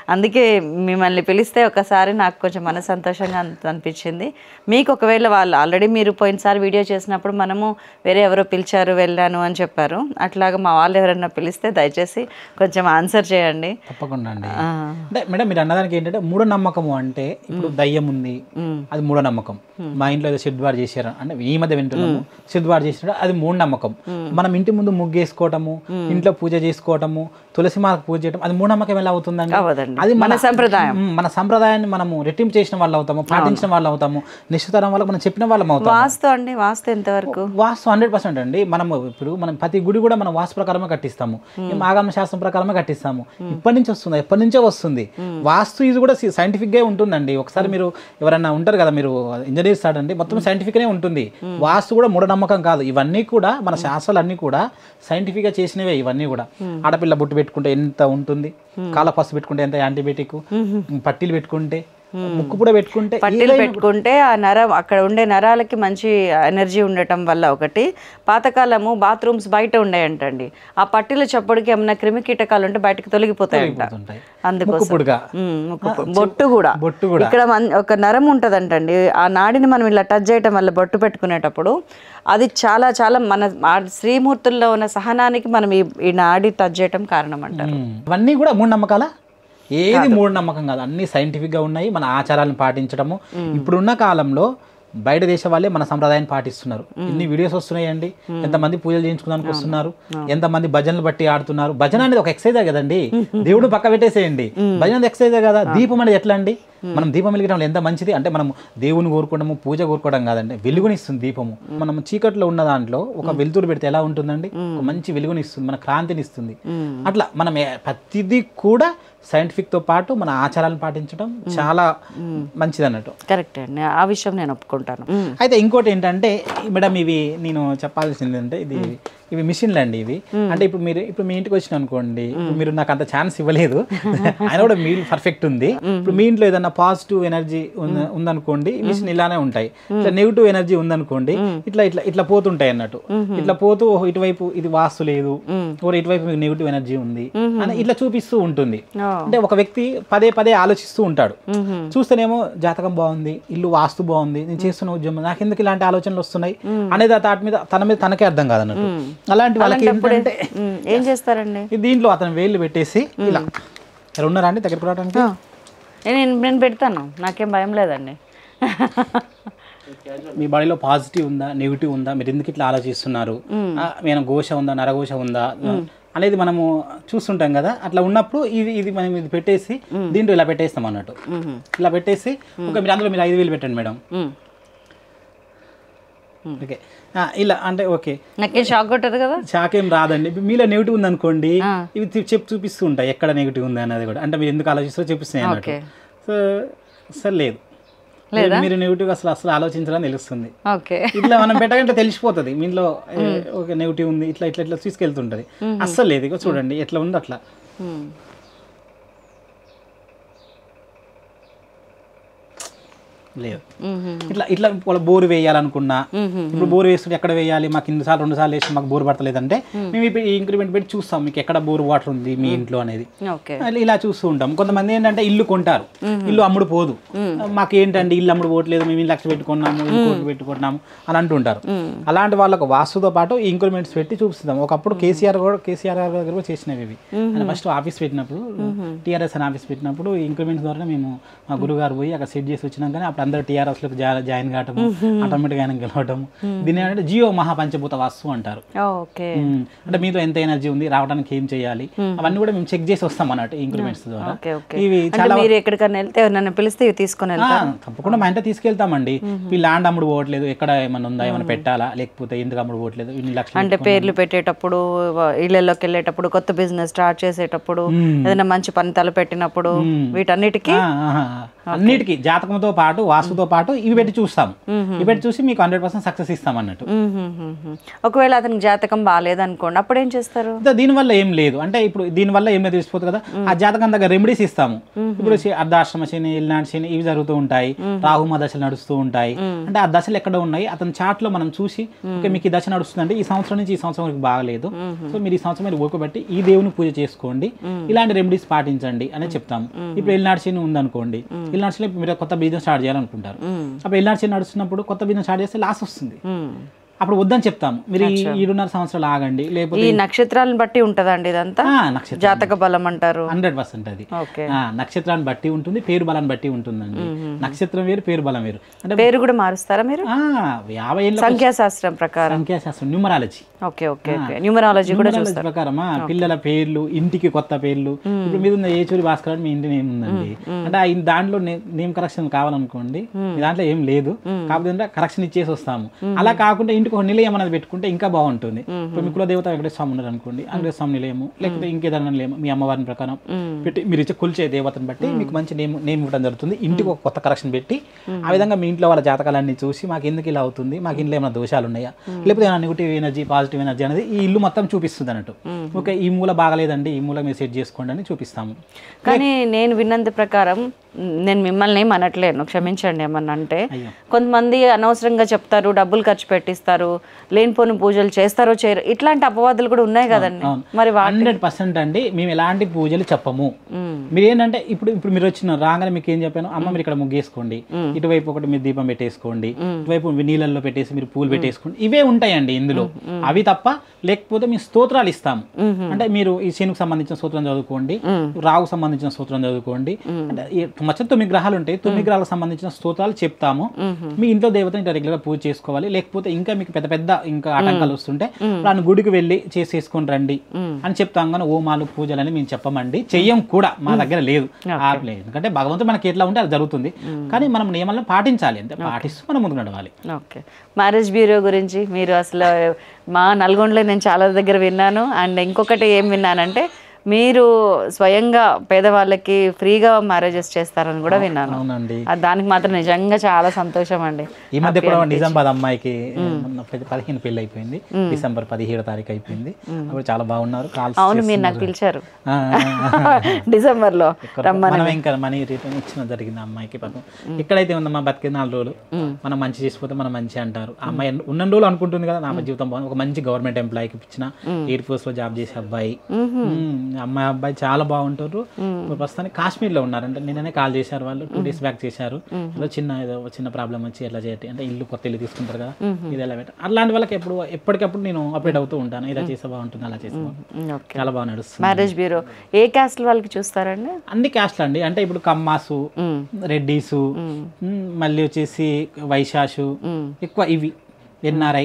అందుకే మిమ్మల్ని పిలిస్తే ఒకసారి నాకు కొంచెం మన సంతోషంగా అన్- అనిపించింది మీకు ఒకవేళ వాళ్ళు ఆల్రెడీ మీరు పోయినసారి వీడియో చేసినప్పుడు మనము వేరే ఎవరో పిలిచారు వెళ్ళాను అని చెప్పారు అట్లాగా మా వాళ్ళు ఎవరైనా పిలిస్తే దయచేసి కొంచెం ఆన్సర్ చేయండి తప్పకుండా అండి ఆ, అంటే మేడం మీరు అన్నదానికి ఏంటంటే మూఢనమ్మకము అంటే ఇప్పుడు దయ్యం ఉంది అది మూఢనమ్మకం మా ఇంట్లో ఏదో షెడ్ బార్ చేశారు అంటే ఈ మధ్య వింటున్నాము షెడ్ బార్ చేసినప్పుడు అది మూఢనమ్మకం మనం ఇంటి ముందు ముగ్గేసుకోవటము ఇంట్లో పూజ చేసుకోవటము తులసి మాలకు పూజ చేయడం అది మూఢనమ్మకం ఎలా అవుతుందండి అవ్వదండి అది మన సంప్రదాయం మ్, మన సంప్రదాయాన్ని మనము రెట్టింపు చేసిన వాళ్ళు అవుతాము పాటించిన వాళ్ళు అవుతాము నిశ్చితరం వల్ల మనం చెప్పిన వాళ్ళం అవుతాము వాస్తు అండి వాస్తు ఎంతవరకు వాస్తు హండ్రెడ్ పర్సెంట్ అండి మనం ఇప్పుడు మనం ప్రతి గుడి కూడా మనం వాస్తు ప్రకారమే కట్టిస్తాము ఈ ఆగమ శాస్త్రం ప్రకారమే కట్టిస్తాము ఇప్పటి నుంచి వస్తుంది ఎప్పటి నుంచో వస్తుంది వాస్తు ఇది కూడా సైంటిఫిక్ గా ఉంటుందండి ఒకసారి మీరు ఎవరైనా ఉంటారు కదా మీరు ఇంజనీర్స్ ఆడండి మొత్తం సైంటిఫిక్ నే ఉంటుంది వాస్తు కూడా మూఢనమ్మకం కాదు ఇవన్నీ కూడా మన శాస్త్రాలు అన్నీ కూడా సైంటిఫిక్ గా చేసినవే ఇవన్నీ కూడా ఆడపిల్ల బొట్టు పెట్టుకుంటే ఎంత ఉంటుంది కాళ్ళ పసు పెట్టుకుంటే ఎంత యాంటీబయాటిక్ పట్టీలు పెట్టుకుంటే ముక్కు కూడా పెట్టుకుంటే పట్టీలు పెట్టుకుంటే ఆ నరం అక్కడ ఉండే నరాలకి మంచి ఎనర్జీ ఉండటం వల్ల ఒకటి పాతకాలము బాత్రూమ్స్ బయట ఉండేయంటండి ఆ పట్టీల చప్పుడుకి ఏమైనా క్రిమి కీటకాలు ఉంటే బయటకు తొలగిపోతాయంట ఉంటాయి అందుకోసం ముక్కుపుడుగా ఉమ్, ముక్కు పొ- బొట్టు కూడా బొట్టు కూడా ఇక్కడ మన్- ఒక నరం ఉంటుందంటండి ఆ నాడిని మనం ఇలా టచ్ చేయటం వల్ల బొట్టు పెట్టుకునేటప్పుడు అది చాలా చాలా మన ఆ శ్రీమూర్తుల్లో ఉన్న సహనానికి మనం ఈ ఈ నాడి టచ్ చేయటం కారణం అంటారు మ్మ్. ఇవన్నీ కూడా మూఢనమ్మకాలా ఏది మూఢనమ్మకం కాదు అన్ని scientific గా ఉన్నాయి మన ఆచారాలను పాటించడము ఇప్పుడున్న కాలంలో బయట దేశం వాళ్ళే మన సంప్రదాయాన్ని పాటిస్తున్నారు ఎన్ని వీడియోస్ వస్తున్నాయండి ఎంతమంది పూజలు చేయించుకోవడానికి వస్తున్నారు ఎంతమంది భజనలు బట్టి ఆడుతున్నారు భజన అనేది ఒక ఎక్సైజే కదండి దేవుడు పక్క పెట్టేసేయండి భజన అనేది ఎక్సైజే కదా దీపం అనేది ఎట్లా అండి మనం దీపం వెలిగడం వల్ల ఎంత మంచిది అంటే మనం దేవుని కోరుకోవడము పూజ కోరుకోవడం కాదండి వెలుగునిస్తుంది దీపము మనం చీకట్లో ఉన్న దాంట్లో ఒక వెలుతురు పెడితే ఎలా ఉంటుందండి ఒక మంచి వెలుగునిస్తుంది మన క్రాంతిని ఇస్తుంది అట్లా మనం ఏ- ప్రతిదీ కూడా scientific తో పాటు మన ఆచారాలను పాటించడం చాలా మంచిది అన్నట్టు కరెక్ట్ అండి ఆ విషయం నేను ఒప్పుకుంటాను ఉమ్. అయితే ఇంకోటి ఏంటంటే మేడం ఇవి నేను చెప్పాల్సింది అంటే ఇది ఇవి మిషన్లు అండి ఇవి అంటే ఇప్పుడు మీరు ఇప్పుడు మీ ఇంటికి వచ్చిన అనుకోండి ఇప్పుడు మీరు నాకు అంత ఛాన్స్ ఇవ్వలేదు ఆయన కూడా మీ పర్ఫెక్ట్ ఉంది ఇప్పుడు మీ ఇంట్లో ఏదన్నా పాజిటివ్ ఎనర్జీ ఉందనుకోండి ఈ మిషన్ ఇలానే ఉంటాయి ఇట్లా నెగిటివ్ ఎనర్జీ ఉందనుకోండి ఇట్లా ఇట్లా ఇట్లా పోతుంటాయి అన్నట్టు ఇట్లా పోతూ ఓహో, ఇటువైపు ఇది వాస్తు లేదు ఓ ఇటువైపు మీకు నెగిటివ్ ఎనర్జీ ఉంది అని ఇట్లా చూపిస్తూ ఉంటుంది ఓ. అంటే ఒక వ్యక్తి పదే పదే ఆలోచిస్తూ ఉంటాడు చూస్తేనేమో జాతకం బాగుంది ఇల్లు వాస్తు బాగుంది నేను చేస్తున్న ఉద్యమం నాకు ఎందుకు ఇలాంటి ఆలోచనలు వస్తున్నాయి అనేది ఆ తాటి మీద తన మీద తనకే అర్థం కాదన్నట్టు అలాంటి వాళ్ళకి ఏంటంటే ఉమ్, ఏం చేస్తారండి ఈ దీంట్లో అతను వేళ్ళు పెట్టేసి ఇలా ఇలా ఉన్నారా అండి దగ్గరకు రావడానికి నేను నేను పెడతాను నాకేం భయం లేదండి మీ బాడీలో పాజిటివ్ ఉందా నెగిటివ్ ఉందా మీరు ఎందుకు ఇట్లా ఆలోచిస్తున్నారు ఆ, ఏమైనా ఘోష ఉందా నరఘోష ఉందా అనేది మనము చూస్తుంటాం కదా అట్లా ఉన్నప్పుడు ఇది ఇది మనం ఇది పెట్టేసి దీంట్లో ఇలా పెట్టేస్తాం అన్నట్టు ఇలా పెట్టేసి ఒక మీరు అందులో మీరు ఐదు వేలు పెట్టండి మేడం ఉమ్. ఓకే ఆ, ఇలా అంటే ఓకే నాకేం షాక్ కొట్టదు కదా షాకేం రాదండి ఇప్పుడు మీలో నెగిటివ్ ఉంది అనుకోండి ఇవి చూ- చెప్పి చూపిస్తూ ఉంటాయి ఎక్కడ నెగిటివ్ ఉంది అనేది కూడా అంటే మీరు ఎందుకు ఆలోచిస్తారో చూపిస్తాయి అన్నట్టు ఓకే సో అసలు లేదు మీరు- మీరు నెగిటివ్ అసలు అసలు ఆలోచించాలని తెలుస్తుంది ఓకే ఇట్లా మనం పెట్టగంటే తెలిసిపోతుంది మీలో ఏ, ఒక నెగిటివ్ ఉంది ఇట్లా ఇట్లా ఇట్లా తీసుకెళ్తుంటది అస్సలు లేదు ఇక చూడండి ఎట్లా ఉందో అట్లా ఉమ్. లేదు మ్మ్. ఇట్లా ఇట్లా వాళ్ళ బోర్ వేయాలనుకున్నా ఇప్పుడు బోర్ వేస్తుంటే ఎక్కడ వేయాలి మాకు ఇన్ని సార్లు రెండు సార్లు వేసి మాకు బోర్ పడతలేదంటే మేము ఇప్పుడు ఈ ఇంక్రిమెంట్ పెట్టి చూస్తాం మీకు ఎక్కడ బోర్ వాటర్ ఉంది మీ ఇంట్లో అనేది ఓకే అలా ఇలా చూస్తూ ఉంటాం కొంతమంది ఏంటంటే ఇల్లు కొంటారు ఇల్లు అమ్ముడు పోదు మాకు ఏంటంటే ఇల్లు అమ్ముడు పోవట్లేదు మేము ఇల్లు లక్ష పెట్టుకున్నాము ఇల్లు కోట్లు పెట్టుకున్నాము అని అంటుంటారు అలాంటి వాళ్ళకు వాస్తుతో పాటు ఇంక్రిమెంట్స్ పెట్టి చూపిస్తాం ఒకప్పుడు కేసీఆర్ కూడా కేసీఆర్ గారి దగ్గర కూడా చేసినవి ఇవి ఫస్ట్ ఆఫీస్ పెట్టినప్పుడు టీఆర్ఎస్ అని ఆఫీస్ పెట్టినప్పుడు ఇంక్రిమెంట్స్ ద్వారా మేము మా గురుగారు పోయి అక్కడ సెట్ చేసి వచ్చినాకనే అప్పుడు అందరూ టీఆర్ఎస్ లోకి జాయిన్ కావటము ఆటోమేటిక్ ఆయన గెలవటము దీని ఏంటంటే జియో మహాపంచభూత వాస్తు అంటారు ఓకే ఉమ్, అంటే మీతో ఎంత ఎనర్జీ ఉంది రావడానికి ఏం చేయాలి అవన్నీ కూడా మేము చెక్ చేసి వస్తాం అన్నట్టు ఇంక్రిమెంట్స్ ద్వారా ఓకే ఓకే ఇవి అంటే మీరు ఎక్కడికైనా వెళ్తే నన్ను పిలిస్తే ఇవి తీసుకొని ఆ, వెళ్తా తప్పకుండా మా ఇంట తీసుకెళ్తామండి ఈ ల్యాండ్ అమ్ముడు పోవట్లేదు ఎక్కడ ఏమైనా ఉందా ఏమైనా పెట్టాలా లేకపోతే ఎందుకు అమ్ముడు పోవట్లేదు ఇన్ని లక్షలు అంటే పేర్లు పెట్టేటప్పుడు వ- ఇళ్ళలోకి వెళ్ళేటప్పుడు కొత్త బిజినెస్ స్టార్ట్ చేసేటప్పుడు ఏదైనా మంచి పని తలపెట్టినప్పుడు వీటన్నిటికీ ఆ, ఆహా. అన్నిటికీ జాతకంతో పాటు వాస్తుతో పాటు ఇవి పెట్టి చూస్తాం ఇవి పెట్టి చూసి మీకు హండ్రెడ్ పర్సెంట్ సక్సెస్ ఇస్తాం అన్నట్టు మ్మ్. ఒకవేళ అతనికి జాతకం బాగాలేదనుకోండి అప్పుడు ఏం చేస్తారు ఇంకా దీనివల్ల ఏం లేదు అంటే ఇప్పుడు దీనివల్ల ఏం లేదు తెలిసిపోతుంది కదా ఆ జాతకం దగ్గర రెమెడీస్ ఇస్తాము ఇప్పుడు శి- అర్ధాశ్రమ శని ఇల్నాటి శని ఇవి జరుగుతూ ఉంటాయి రాహుమ దశలు నడుస్తూ ఉంటాయి అంటే ఆ దశలు ఎక్కడ ఉన్నాయి అతని చాట్ లో మనం చూసి ఓకే మీకు ఈ దశ నడుస్తుందంటే ఈ సంవత్సరం నుంచి ఈ సంవత్సరం వరకు బాగలేదు సో మీరు ఈ సంవత్సరం మీరు ఓపికబట్టి ఈ దేవుని పూజ చేసుకోండి ఇలాంటి రెమెడీస్ పాటించండి అని చెప్తాము ఇప్పుడు ఇల్నాటి శని ఉందనుకోండి ఇల్నాటి శని మీరు కొత్త బిజినెస్ స్టార్ట్ చేయాలనుకుంటారు అప్పుడు ఇల్నాటి శని నడుస్తున్నప్పుడు కొత్త బిజినెస్ స్టార్ట్ చేస్తే లాస్ వస్తుంది మ్మ్. అప్పుడు వద్దని చెప్తాము మీరు ఈ ఏడున్నర సంవత్సరాలు ఆగండి లేకపోతే ఈ నక్షత్రాలను బట్టి ఉంటదండి ఇదంతా ఆ, నక్షత్రం జాతక బలం అంటారు హండ్రెడ్ పర్సెంట్ అది ఓకే ఆ, నక్షత్రాన్ని బట్టి ఉంటుంది పేరు బలాన్ని బట్టి ఉంటుందండి నక్షత్రం వేరు పేరు బలం వేరు అంటే పేరు కూడా మారుస్తారా మీరు ఆ, యాభై ఏళ్ళ సంఖ్యాశాస్త్రం ప్రకారం సంఖ్యాశాస్త్రం numerology okay okay okay numerology కూడా న్యూమరాలజీ ప్రకారం ఆ, పిల్లల పేర్లు ఇంటికి కొత్త పేర్లు ఇప్పుడు మీద ఉన్న ఏచూరి భాస్కర్ అని మీ ఇంటి నేమ్ ఉందండి అంటే ఆ ఇన్- దాంట్లో నేమ్ కరెక్షన్ కావాలనుకోండి మీ దాంట్లో ఏం లేదు కాకపోతే కరెక్షన్ ఇచ్చేసి వస్తాము అలా కాకుండా ఇంటికి ఒక నిలయం అనేది పెట్టుకుంటే ఇంకా బాగుంటుంది ఇప్పుడు మీ కులదేవత వెంకటేశ్వర స్వామి ఉన్నారు అనుకోండి వెంకటేశ్వర స్వామి నిలయము లేకపోతే ఇంకేదైనా నిలయము మీ అమ్మవారిని ప్రకారం పెట్టి మీరు ఇచ్చే కొలిచే దేవతను బట్టి మీకు మంచి నేమ్ నేమ్ ఇవ్వడం జరుగుతుంది ఇంటికి ఒక కొత్త కరెక్షన్ పెట్టి ఆ విధంగా మీ ఇంట్లో వాళ్ళ జాతకాలన్నీ చూసి మాకు ఎందుకు ఇలా అవుతుంది మాకు ఇంట్లో ఏమైనా దోషాలు ఉన్నాయా లేకపోతే ఏమైనా నెగిటివ్ ఎనర్జీ పాజిటివ్ ఎనర్జీ అనేది ఈ ఇల్లు మొత్తం చూపిస్తుంది అన్నట్టు ఓకే ఈ మూల బాగలేదండి ఈ మూల మీరు సెట్ చేసుకోండి అని చూపిస్తాము కానీ నేను విన్నంత ప్రకారం నేను మిమ్మల్ని ఏం అనట్లేను క్షమించండి ఏమన్నా అంటే అయ్యో. కొంతమంది అనవసరంగా చెప్తారు డబ్బులు ఖర్చు పెట్టిస్తారు లేనిపోని పూజలు చేస్తారో చేయరు ఇట్లాంటి అపవాదులు కూడా ఉన్నాయి కదండి మరి వా హండ్రెడ్ పర్సెంట్ అండి మేము ఎలాంటి పూజలు చెప్పము మీరు ఏంటంటే ఇప్పుడు ఇప్పుడు మీరు వచ్చిన రాగానే మీకు ఏం చెప్పాను అమ్మ మీరు ఇక్కడ ముగ్గేసుకోండి ఇటువైపు ఒకటి మీరు దీపం పెట్టేసుకోండి ఇటువైపు నీళ్ళల్లో పెట్టేసి మీరు పూలు పెట్టేసుకోండి ఇవే ఉంటాయండి ఇందులో అవి తప్ప లేకపోతే మీ స్తోత్రాలు ఇస్తాము అంటే మీరు ఈ శనుకు సంబంధించిన స్తోత్రం చదువుకోండి రావుకు సంబంధించిన స్తోత్రం చదువుకోండి అంటే ఈ మొత్తం తొమ్మిది గ్రహాలు ఉంటాయి తొమ్మిది గ్రహాలకు సంబంధించిన స్తోత్రాలు చెప్తాము మీ ఇంట్లో దేవతని ఇట్లా రెగ్యులర్ పూజ చేసుకోవాలి లేకపోతే ఇంకా మీకు పెద్ద పెద్ద ఇంకా ఆటంకాలు వస్తుంటే దాని గుడికి వెళ్ళి చేసేసుకొని రండి అని చెప్తాం కానీ ఓమాలు పూజలు అని మేము చెప్పమండి చెయ్యం కూడా మా దగ్గర లేదు ఆ లేదు. ఎందుకంటే భగవంతుడు మనకి ఎట్లా ఉంటే అది జరుగుతుంది కానీ మనం నియమాలను పాటించాలి అంతే పాటిస్తూ మనం ముందుకు నడవాలి ఓకే మ్యారేజ్ బ్యూరో గురించి మీరు అసలు మా నల్గొండలో నేను చాలా దగ్గర విన్నాను అండ్ ఇంకొకటి ఏం విన్నానంటే మీరు స్వయంగా పేదవాళ్ళకి ఫ్రీగా మ్యారేజెస్ చేస్తారని కూడా విన్నాను అవునండి ఆ దానికి మాత్రం నిజంగా చాలా సంతోషం అండి ఈ మధ్య కూడా నిజామాబాద్ అమ్మాయికి మొన్న పది- పదిహేను పెళ్లి అయిపోయింది డిసెంబర్ పదిహేడు తారీఖు అయిపోయింది అప్పుడు చాలా బాగున్నారు కాల్స్ అవును మీరు నాకు పిలిచారు ఆ, ఆ, డిసెంబర్లో మనం ఇంకా మనీ రిటర్న్ ఇచ్చిన జరిగింది ఆ అమ్మాయికి పాపం ఎక్కడైతే ఉందమ్మా బతికే నాలుగు రోజులు మనం మంచి చేసిపోతే మనం మంచి అంటారు ఆ అమ్మాయి ఉన్న రోజులు అనుకుంటుంది కదా నా అమ్మాయి జీవితం బాగుంది ఒక మంచి గవర్నమెంట్ ఎంప్లాయీకి ఇచ్చిన ఎయిర్ ఫోర్స్ లో జాబ్ చేసే అబ్బాయి ఉమ్, అమ్మాయి అబ్బాయి చాలా బాగుంటారు ఇప్పుడు ప్రస్తుతానికి కాశ్మీర్ లో ఉన్నారు అంటే నిన్ననే కాల్ చేశారు వాళ్ళు టూ డేస్ బ్యాక్ చేశారు ఏదో చిన్న ఏదో చిన్న ప్రాబ్లం వచ్చి ఎట్లా చేయాలి అంటే ఇల్లు కొత్త ఇల్లు తీసుకుంటారు కదా ఇది ఎలా పెట్ట అలాంటి వాళ్ళకి ఎప్పుడు ఎప్పటికప్పుడు నేను అప్డేట్ అవుతూ ఉంటాను ఇలా చేస్తే బాగుంటుంది అలా చేస్తే బాగుంటుంది ఓకే చాలా బాగా నడుస్తుంది మ్యారేజ్ బ్యూరో ఏ క్యాస్ట్ వాళ్ళకి చూస్తారండి అన్ని క్యాస్ట్లు అండి అంటే ఇప్పుడు కమ్మాసు రెడ్డీసు మ్, మళ్ళీ వచ్చేసి వైశాసు ఎక్కువ ఇవి ఎన్ఆర్ఐ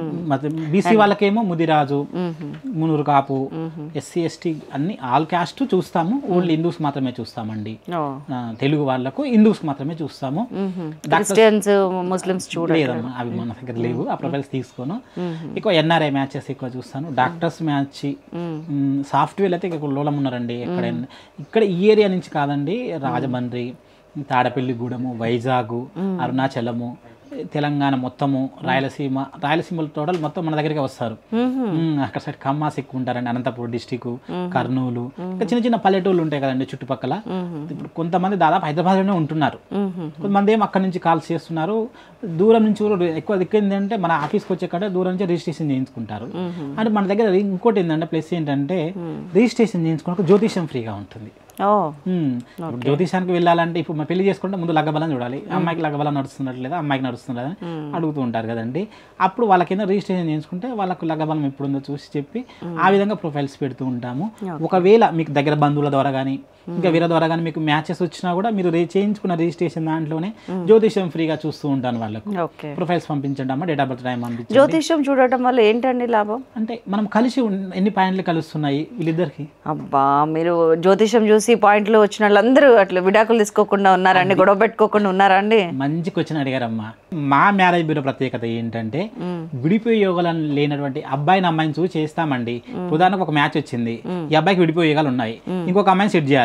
బీసీ వాళ్ళకేమో ముదిరాజు మునూరు కాపు ఎస్సీ ఎస్టీ అన్ని ఆల్ క్యాస్ట్ చూస్తాము ఓన్లీ హిందూస్ మాత్రమే చూస్తామండి ఓ ఆ, తెలుగు వాళ్ళకు హిందూస్ మాత్రమే చూస్తాము క్రిస్టియన్స్ ముస్లిమ్స్ చూడ లేదమ్మా అవి మన దగ్గర లేవు ఆ ప్రొఫైల్స్ తీసుకోను ఎక్కువ ఎన్ఆర్ఐ మ్యాచెస్ ఎక్కువ చూస్తాను డాక్టర్స్ మ్యాచ్ సాఫ్ట్వేర్ అయితే ఇక్కడ లోలం ఉన్నారండి ఎక్కడైనా ఇక్కడ ఈ ఏరియా నుంచి కాదండి రాజమండ్రి తాడపల్లిగూడెము వైజాగ్ అరుణాచలము తెలంగాణ మొత్తము రాయలసీమ రాయలసీమ టోటల్ మొత్తం మన దగ్గరికి వస్తారు మ్మ్, అక్కడ సైడ్ ఖమ్మాస్ ఎక్కువ ఉంటారండి అనంతపురం డిస్టిక్ కర్నూలు ఇంకా చిన్న చిన్న పల్లెటూళ్ళు ఉంటాయి కదండి చుట్టుపక్కల ఇప్పుడు కొంతమంది దాదాపు హైదరాబాద్లోనే ఉంటున్నారు కొంతమంది ఏమో అక్కడ నుంచి కాల్స్ చేస్తున్నారు దూరం నుంచి కూడా ఎక్కువ దిక్కు ఏంటంటే మన ఆఫీస్కి వచ్చే కంటే దూరం నుంచి రిజిస్ట్రేషన్ చేయించుకుంటారు అంటే మన దగ్గర ఇంకోటి ఏంటంటే ప్లస్ ఏంటంటే రిజిస్ట్రేషన్ చేయించుకోవడానికి జ్యోతిష్యం ఫ్రీగా ఉంటుంది ఓ మ్మ్. ఇప్పుడు జ్యోతిషానికి వెళ్ళాలంటే ఇప్పుడు మనం పెళ్లి చేసుకుంటే ముందు లగ్గబలం చూడాలి అమ్మాయికి లగ్గబలం నడుస్తున్నట్లేదా అమ్మాయికి నడుస్తున్నదా అని అడుగుతూ ఉంటారు కదండి అప్పుడు వాళ్ళకైనా రిజిస్ట్రేషన్ చేయించుకుంటే వాళ్ళకు లగ్గబలం ఎప్పుడుందో చూసి చెప్పి ఆ విధంగా ప్రొఫైల్స్ పెడుతూ ఉంటాము ఒకవేళ మీకు దగ్గర బంధువుల ద్వారా కానీ ఇంకా వేరే ద్వారా కానీ మీకు మ్యాచెస్ వచ్చినా కూడా మీరు రే- చేయించుకున్న రిజిస్ట్రేషన్ దాంట్లోనే జ్యోతిషం ఫ్రీగా చూస్తూ ఉంటాను వాళ్ళకు ఓకే ప్రొఫైల్స్ పంపించండి అమ్మ డేట్ ఆఫ్ బర్త్ టైం పంపించండి జ్యోతిష్యం చూడటం వల్ల ఏంటండి లాభం అంటే మనం కలిసి ఉన్న- ఎన్ని పాయింట్లు కలుస్తున్నాయి వీళ్ళిద్దరికి అబ్బా మీరు జ్యోతిషం చూసి పాయింట్లు వచ్చిన వాళ్ళందరూ అట్లా విడాకులు తీసుకోకుండా ఉన్నారండి గొడవ పెట్టుకోకుండా ఉన్నారండి మంచి క్వశ్చన్ అడిగారమ్మా మా మ్యారేజ్ బ్యూరో ప్రత్యేకత ఏంటంటే విడిపోయే యోగాలు లేనటువంటి అబ్బాయిని అమ్మాయిని చూసి చేస్తామండి ఉదాహరణకు ఒక మ్యాచ్ వచ్చింది ఈ అబ్బాయికి విడిపోయే యోగాలు ఉన్నాయి ఇంకొక అమ్మాయిని సెట్ చేయాలి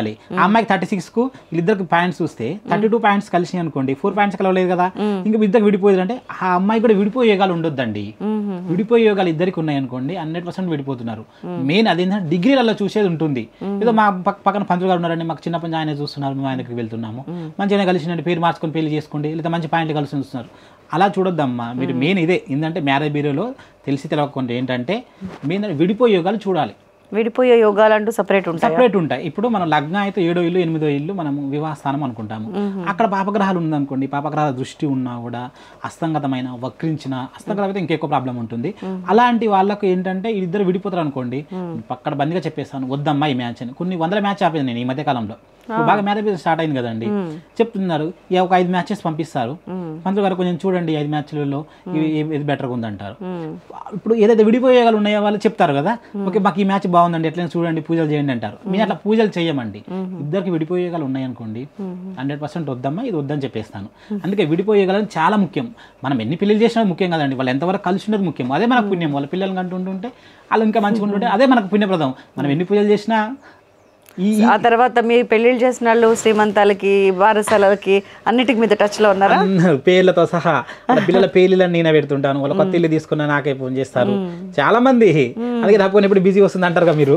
ఉండాలి ఆ అమ్మాయికి థర్టీ సిక్స్ కు వీళ్ళిద్దరికి పాయింట్స్ చూస్తే థర్టీ టూ పాయింట్స్ కలిసి అనుకోండి ఫోర్ పాయింట్స్ కలవలేదు కదా ఇంకా ఇద్దరు విడిపోయేది అంటే ఆ అమ్మాయి కూడా విడిపోయే యోగాలు ఉండొద్దండి విడిపోయే యోగాలు ఇద్దరికి ఉన్నాయి అనుకోండి హండ్రెడ్ పర్సెంట్ విడిపోతున్నారు మెయిన్ అదేంటంటే డిగ్రీలలో చూసేది ఉంటుంది ఏదో మా పక్క- పక్కన పంతులు గారు ఉన్నారండి మాకు చిన్నప్పటి నుంచి ఆయన చూస్తున్నారు మేము ఆయన దగ్గరికి వెళ్తున్నాము మంచిగా కలిసినట్టు పేరు మార్చుకొని పెళ్లి చేసుకోండి లేదా మంచి పాయింట్లు కలిసి చూస్తున్నారు అలా చూడొద్దమ్మా మీరు మెయిన్ ఇదే ఏంటంటే మ్యారేజ్ బ్యూరోలో తెలిసి తెలవకుండా ఏంటంటే మెయిన్ విడిపోయే యోగాలు చూడాలి విడిపోయే యోగాలు అంటూ సపరేట్ ఉంటాయి సపరేట్ ఉంటాయి ఇప్పుడు మనం లగ్నం అయితే ఏడో ఇల్లు ఎనిమిదో ఇల్లు మనం వివాహ స్థానం అనుకుంటాము అక్కడ పాపగ్రహాలు ఉందనుకోండి పాపగ్రహాల దృష్టి ఉన్నా కూడా అస్తంగతమైన వక్రించిన అస్తంగతం అయితే ఇంకెక్కువ ప్రాబ్లం ఉంటుంది అలాంటి వాళ్ళకు ఏంటంటే ఇద్దరు విడిపోతారు అనుకోండి అక్కడ బందిగా చెప్పేస్తాను వద్దమ్మా ఈ మ్యాచ్ అని కొన్ని వందల మ్యాచ్ ఆపేది నేను ఈ మధ్య కాలంలో ఇప్పుడు బాగా మ్యారేజ్ స్టార్ట్ అయింది కదండి చెప్తున్నారు ఈ ఒక ఐదు మ్యాచెస్ పంపిస్తారు పంతులు గారు కొంచెం చూడండి ఈ ఐదు మ్యాచ్లలో ఇవి ఇది బెటర్గా ఉందంటారు ఇప్పుడు ఏదైతే విడిపోయేగాలు ఉన్నాయో వాళ్ళు చెప్తారు కదా ఓకే మాకు ఈ మ్యాచ్ బాగుందండి ఎట్లయినా చూడండి పూజలు చేయండి అంటారు మేము అట్లా పూజలు చేయమండి ఇద్దరికి విడిపోయేగాలు ఉన్నాయనుకోండి హండ్రెడ్ పర్సెంట్ వద్దమ్మా ఇది వద్దని చెప్పేస్తాను అందుకే విడిపోయేగాలని చాలా ముఖ్యం మనం ఎన్ని పెళ్లి చేసినా ముఖ్యం కదండి వాళ్ళు ఎంతవరకు కలిసి ఉన్నది ముఖ్యం అదే మనకు పుణ్యం వాళ్ళ పిల్లల్ని కంటుంటుంటే వాళ్ళు ఇంకా మంచిగా ఉంటుంటే అదే మనకు పుణ్యప్రదం మనం ఎన్ని పూజలు చేసినా ఈ ఆ తర్వాత మీ పెళ్లిళ్ళు చేసిన వాళ్ళు శ్రీమంతాలకి బారసాలకి అన్నిటికి మీద టచ్ లో ఉన్నారా అందరూ పేర్లతో సహా వాళ్ళ పిల్లల పేర్లను నేనే పెడుతుంటాను వాళ్ళ కొత్త ఇల్లు తీసుకున్నా నాకే ఫోన్ చేస్తారు చాలా మంది అలాగే నాకు ఫోన్ ఎప్పుడు బిజీ వస్తుంది అంటారు కదా మీరు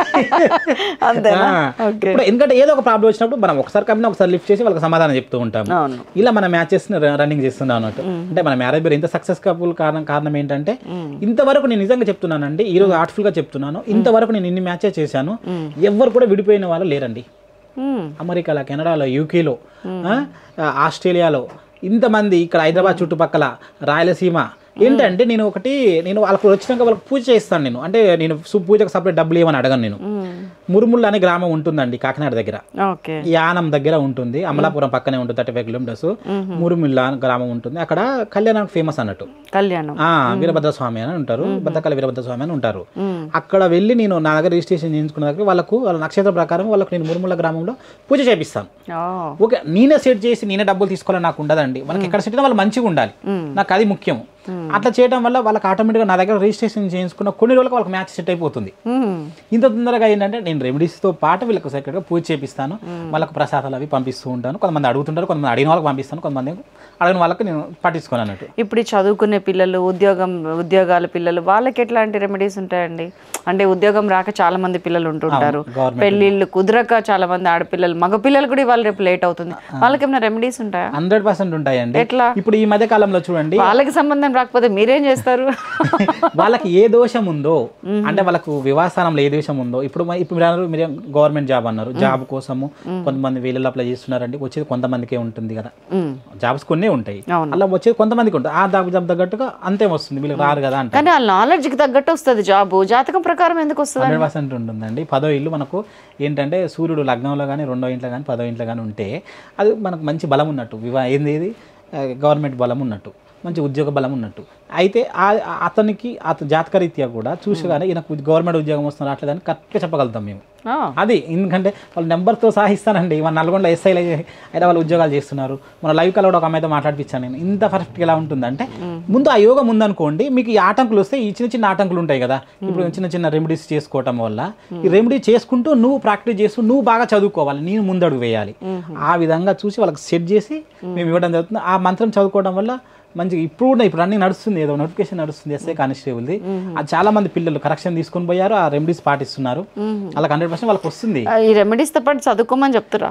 అంతేనా? ఆ, ఇప్పుడు ఎందుకంటే ఏదో ఒక ప్రాబ్లం వచ్చినప్పుడు మనం ఒకసారి కమ్మినా ఒకసారి లిఫ్ట్ చేసి వాళ్ళకి సమాధానం చెప్తూ ఉంటాం అవును ఇలా మన మ్యాచెస్ రన్నింగ్ చేస్తున్నాం అన్నట్టు అంటే మన మ్యారేజ్ పేరు ఇంత సక్సెస్ కపుల్ కారణం కారణం ఏంటంటే ఇంతవరకు నేను నిజంగా చెప్తున్నానండి ఈ రోజు ఆర్ట్ఫుల్ గా చెప్తున్నాను ఇంతవరకు నేను ఇన్ని మ్యాచెస్ చేశాను ఎవ్వరు కూడా విడిపోయిన వాళ్ళు లేరండి మ్మ్. అమెరికాలో కెనడాలో యూకేలో ఆ, ఆస్ట్రేలియాలో ఇంతమంది ఇక్కడ హైదరాబాద్ చుట్టుపక్కల రాయలసీమ ఏంటంటే నేను ఒకటి నేను వాళ్ళకు వచ్చినాక వాళ్ళకి పూజ చేస్తాను నేను అంటే నేను సు- పూజకు సపరేట్ డబ్బులు ఏమని అడగను నేను మురుముల్ అనే గ్రామం ఉంటుందండి కాకినాడ దగ్గర ఓకే యానం దగ్గర ఉంటుంది అమలాపురం పక్కనే ఉంటుంది థర్టీ ఫైవ్ కిలోమీటర్స్ మురుమిల్ల అని గ్రామం ఉంటుంది అక్కడ కళ్యాణం ఫేమస్ అన్నట్టు కళ్యాణం ఆ వీరభద్ర స్వామి అని ఉంటారు బద్దకల వీరభద్ర స్వామి అని ఉంటారు అక్కడ వెళ్ళి నేను నా దగ్గర రిజిస్ట్రేషన్ చేయించుకున్న దగ్గర వాళ్ళకు వాళ్ళ నక్షత్ర ప్రకారం వాళ్ళకు నేను మురుముల గ్రామంలో పూజ చేపిస్తాను ఓ ఓకే నేనే సెట్ చేసి నేనే డబ్బులు తీసుకోవాలని నాకు ఉండదండి వాళ్ళకి ఎక్కడ సెట్ అయినా వాళ్ళు మంచిగా ఉండాలి నాకు అది ముఖ్యం అట్లా చేయడం వల్ల వాళ్ళకి ఆటోమేటిక్గా నా దగ్గర రిజిస్ట్రేషన్ చేయించుకున్న కొన్ని రోజులకు వాళ్ళకి మ్యాచ్ సెట్ అయిపోతుంది మ్మ్. ఇంత తొందరగా ఏంటంటే నేను రెమెడీస్తో పాటు వీళ్ళకి సెక్రెట్గా పూజ చేపిస్తాను వాళ్ళకి ప్రసాదాలు అవి పంపిస్తూ ఉంటాను కొంతమంది అడుగుతుంటారు కొంతమంది అడిగిన వాళ్ళకి పంపిస్తాను కొంతమంది అడిగిన వాళ్ళకి నేను పట్టించుకోను అన్నట్టు ఇప్పుడు ఈ చదువుకునే పిల్లలు ఉద్యోగం ఉద్యోగాల పిల్లలు వాళ్ళకి ఎట్లాంటి రెమెడీస్ ఉంటాయండి అంటే ఉద్యోగం రాక చాలా మంది పిల్లలు ఉంటుంటారు గవర్నమెంట్ పెళ్ళిళ్ళు కుదరక చాలా మంది ఆడపిల్లలు మగ పిల్లలు కూడా ఇవాళ రేపు లేట్ అవుతుంది వాళ్ళకి ఏమైనా రెమెడీస్ ఉంటాయా హండ్రెడ్ పర్సెంట్ ఉంటాయండి ఎట్లా? ఇప్పుడు ఈ మధ్య కాలంలో చూడండి వాళ్ళకి సంబంధం రాకపోతే మీరేం చేస్తారు వాళ్ళకి ఏ దోషం ఉందో అంటే వాళ్ళకు వివాసానంలో ఏ దోషం ఉందో ఇప్పుడు మ- ఇప్పుడు మీరు అన్నారు మీరు గవర్నమెంట్ జాబ్ అన్నారు జాబ్ కోసము కొంతమంది వీళ్ళలో అప్లై చేస్తున్నారంటే వచ్చేది కొంతమందికే ఉంటుంది కదా మ్మ్. జాబ్స్ కొన్నే ఉంటాయి అవును. అలా వచ్చేది కొంతమందికి ఉంటుంది ఆ జాబ్ జాబ్ తగ్గట్టుగా అంతే వస్తుంది వీళ్ళకి రారు కదా అంటే కానీ ఆ నాలెడ్జ్కి తగ్గట్టు వస్తుంది జాబ్ జాతకం ప్రకారం ఎందుకు వస్తుంది హండ్రెడ్ పర్సెంట్ ఉంటుందండి పదో ఇల్లు మనకు ఏంటంటే సూర్యుడు లగ్నంలో కానీ రెండో ఇంట్లో కానీ పదో ఇంట్లో కానీ ఉంటే అది మనకు మంచి బలం ఉన్నట్టు వివా ఏంది ఇది గవర్నమెంట్ బలం ఉన్నట్టు మంచి ఉద్యోగ బలం ఉన్నట్టు అయితే ఆ- ఆ- అతనికి అతని జాతకరీత్యా కూడా చూసగానే ఈయనకు గవర్నమెంట్ ఉద్యోగం వస్తుంది అట్లేదని కరెక్ట్గా చెప్పగలుగుతాం మేము ఆ, అది ఎందుకంటే వాళ్ళు నెంబర్తో సహా ఇస్తానండి మన నల్గొండలో ఎస్ఐలు అయితే వాళ్ళు ఉద్యోగాలు చేస్తున్నారు మన లైవ్ కల్ కూడా ఒక అమ్మాయితో మాట్లాడిపించాను నేను ఇంత పర్ఫెక్ట్గా ఎలా ఉంటుందంటే ముందు ఆ యోగం ఉందనుకోండి మీకు ఈ ఆటంకులు వస్తే ఈ చిన్న చిన్న ఆటంకులు ఉంటాయి కదా ఇప్పుడు చిన్న చిన్న రెమెడీస్ చేసుకోవటం వల్ల ఈ రెమెడీ చేసుకుంటూ నువ్వు ప్రాక్టీస్ చేస్తూ నువ్వు బాగా చదువుకోవాలి నేను ముందడుగు వేయాలి ఆ విధంగా చూసి వాళ్ళకి సెట్ చేసి మేము ఇవ్వడం జరుగుతుంది ఆ మంత్రం చదువుకోవడం వల్ల మంచిగా ఇప్పుడు కూడా ఇప్పుడు అన్ని నడుస్తుంది ఏదో నోటిఫికేషన్ నడుస్తుంది ఎస్ఐ కానిస్టేబుల్ది అది చాలా మంది పిల్లలు కరెక్షన్ తీసుకొని పోయారు ఆ రెమెడీస్ పాటిస్తున్నారు వాళ్ళకి హండ్రెడ్ పర్సెంట్ వాళ్ళకి వస్తుంది ఆ, ఈ రెమెడీస్ తో పాటు చదువుకోమని చెప్తారా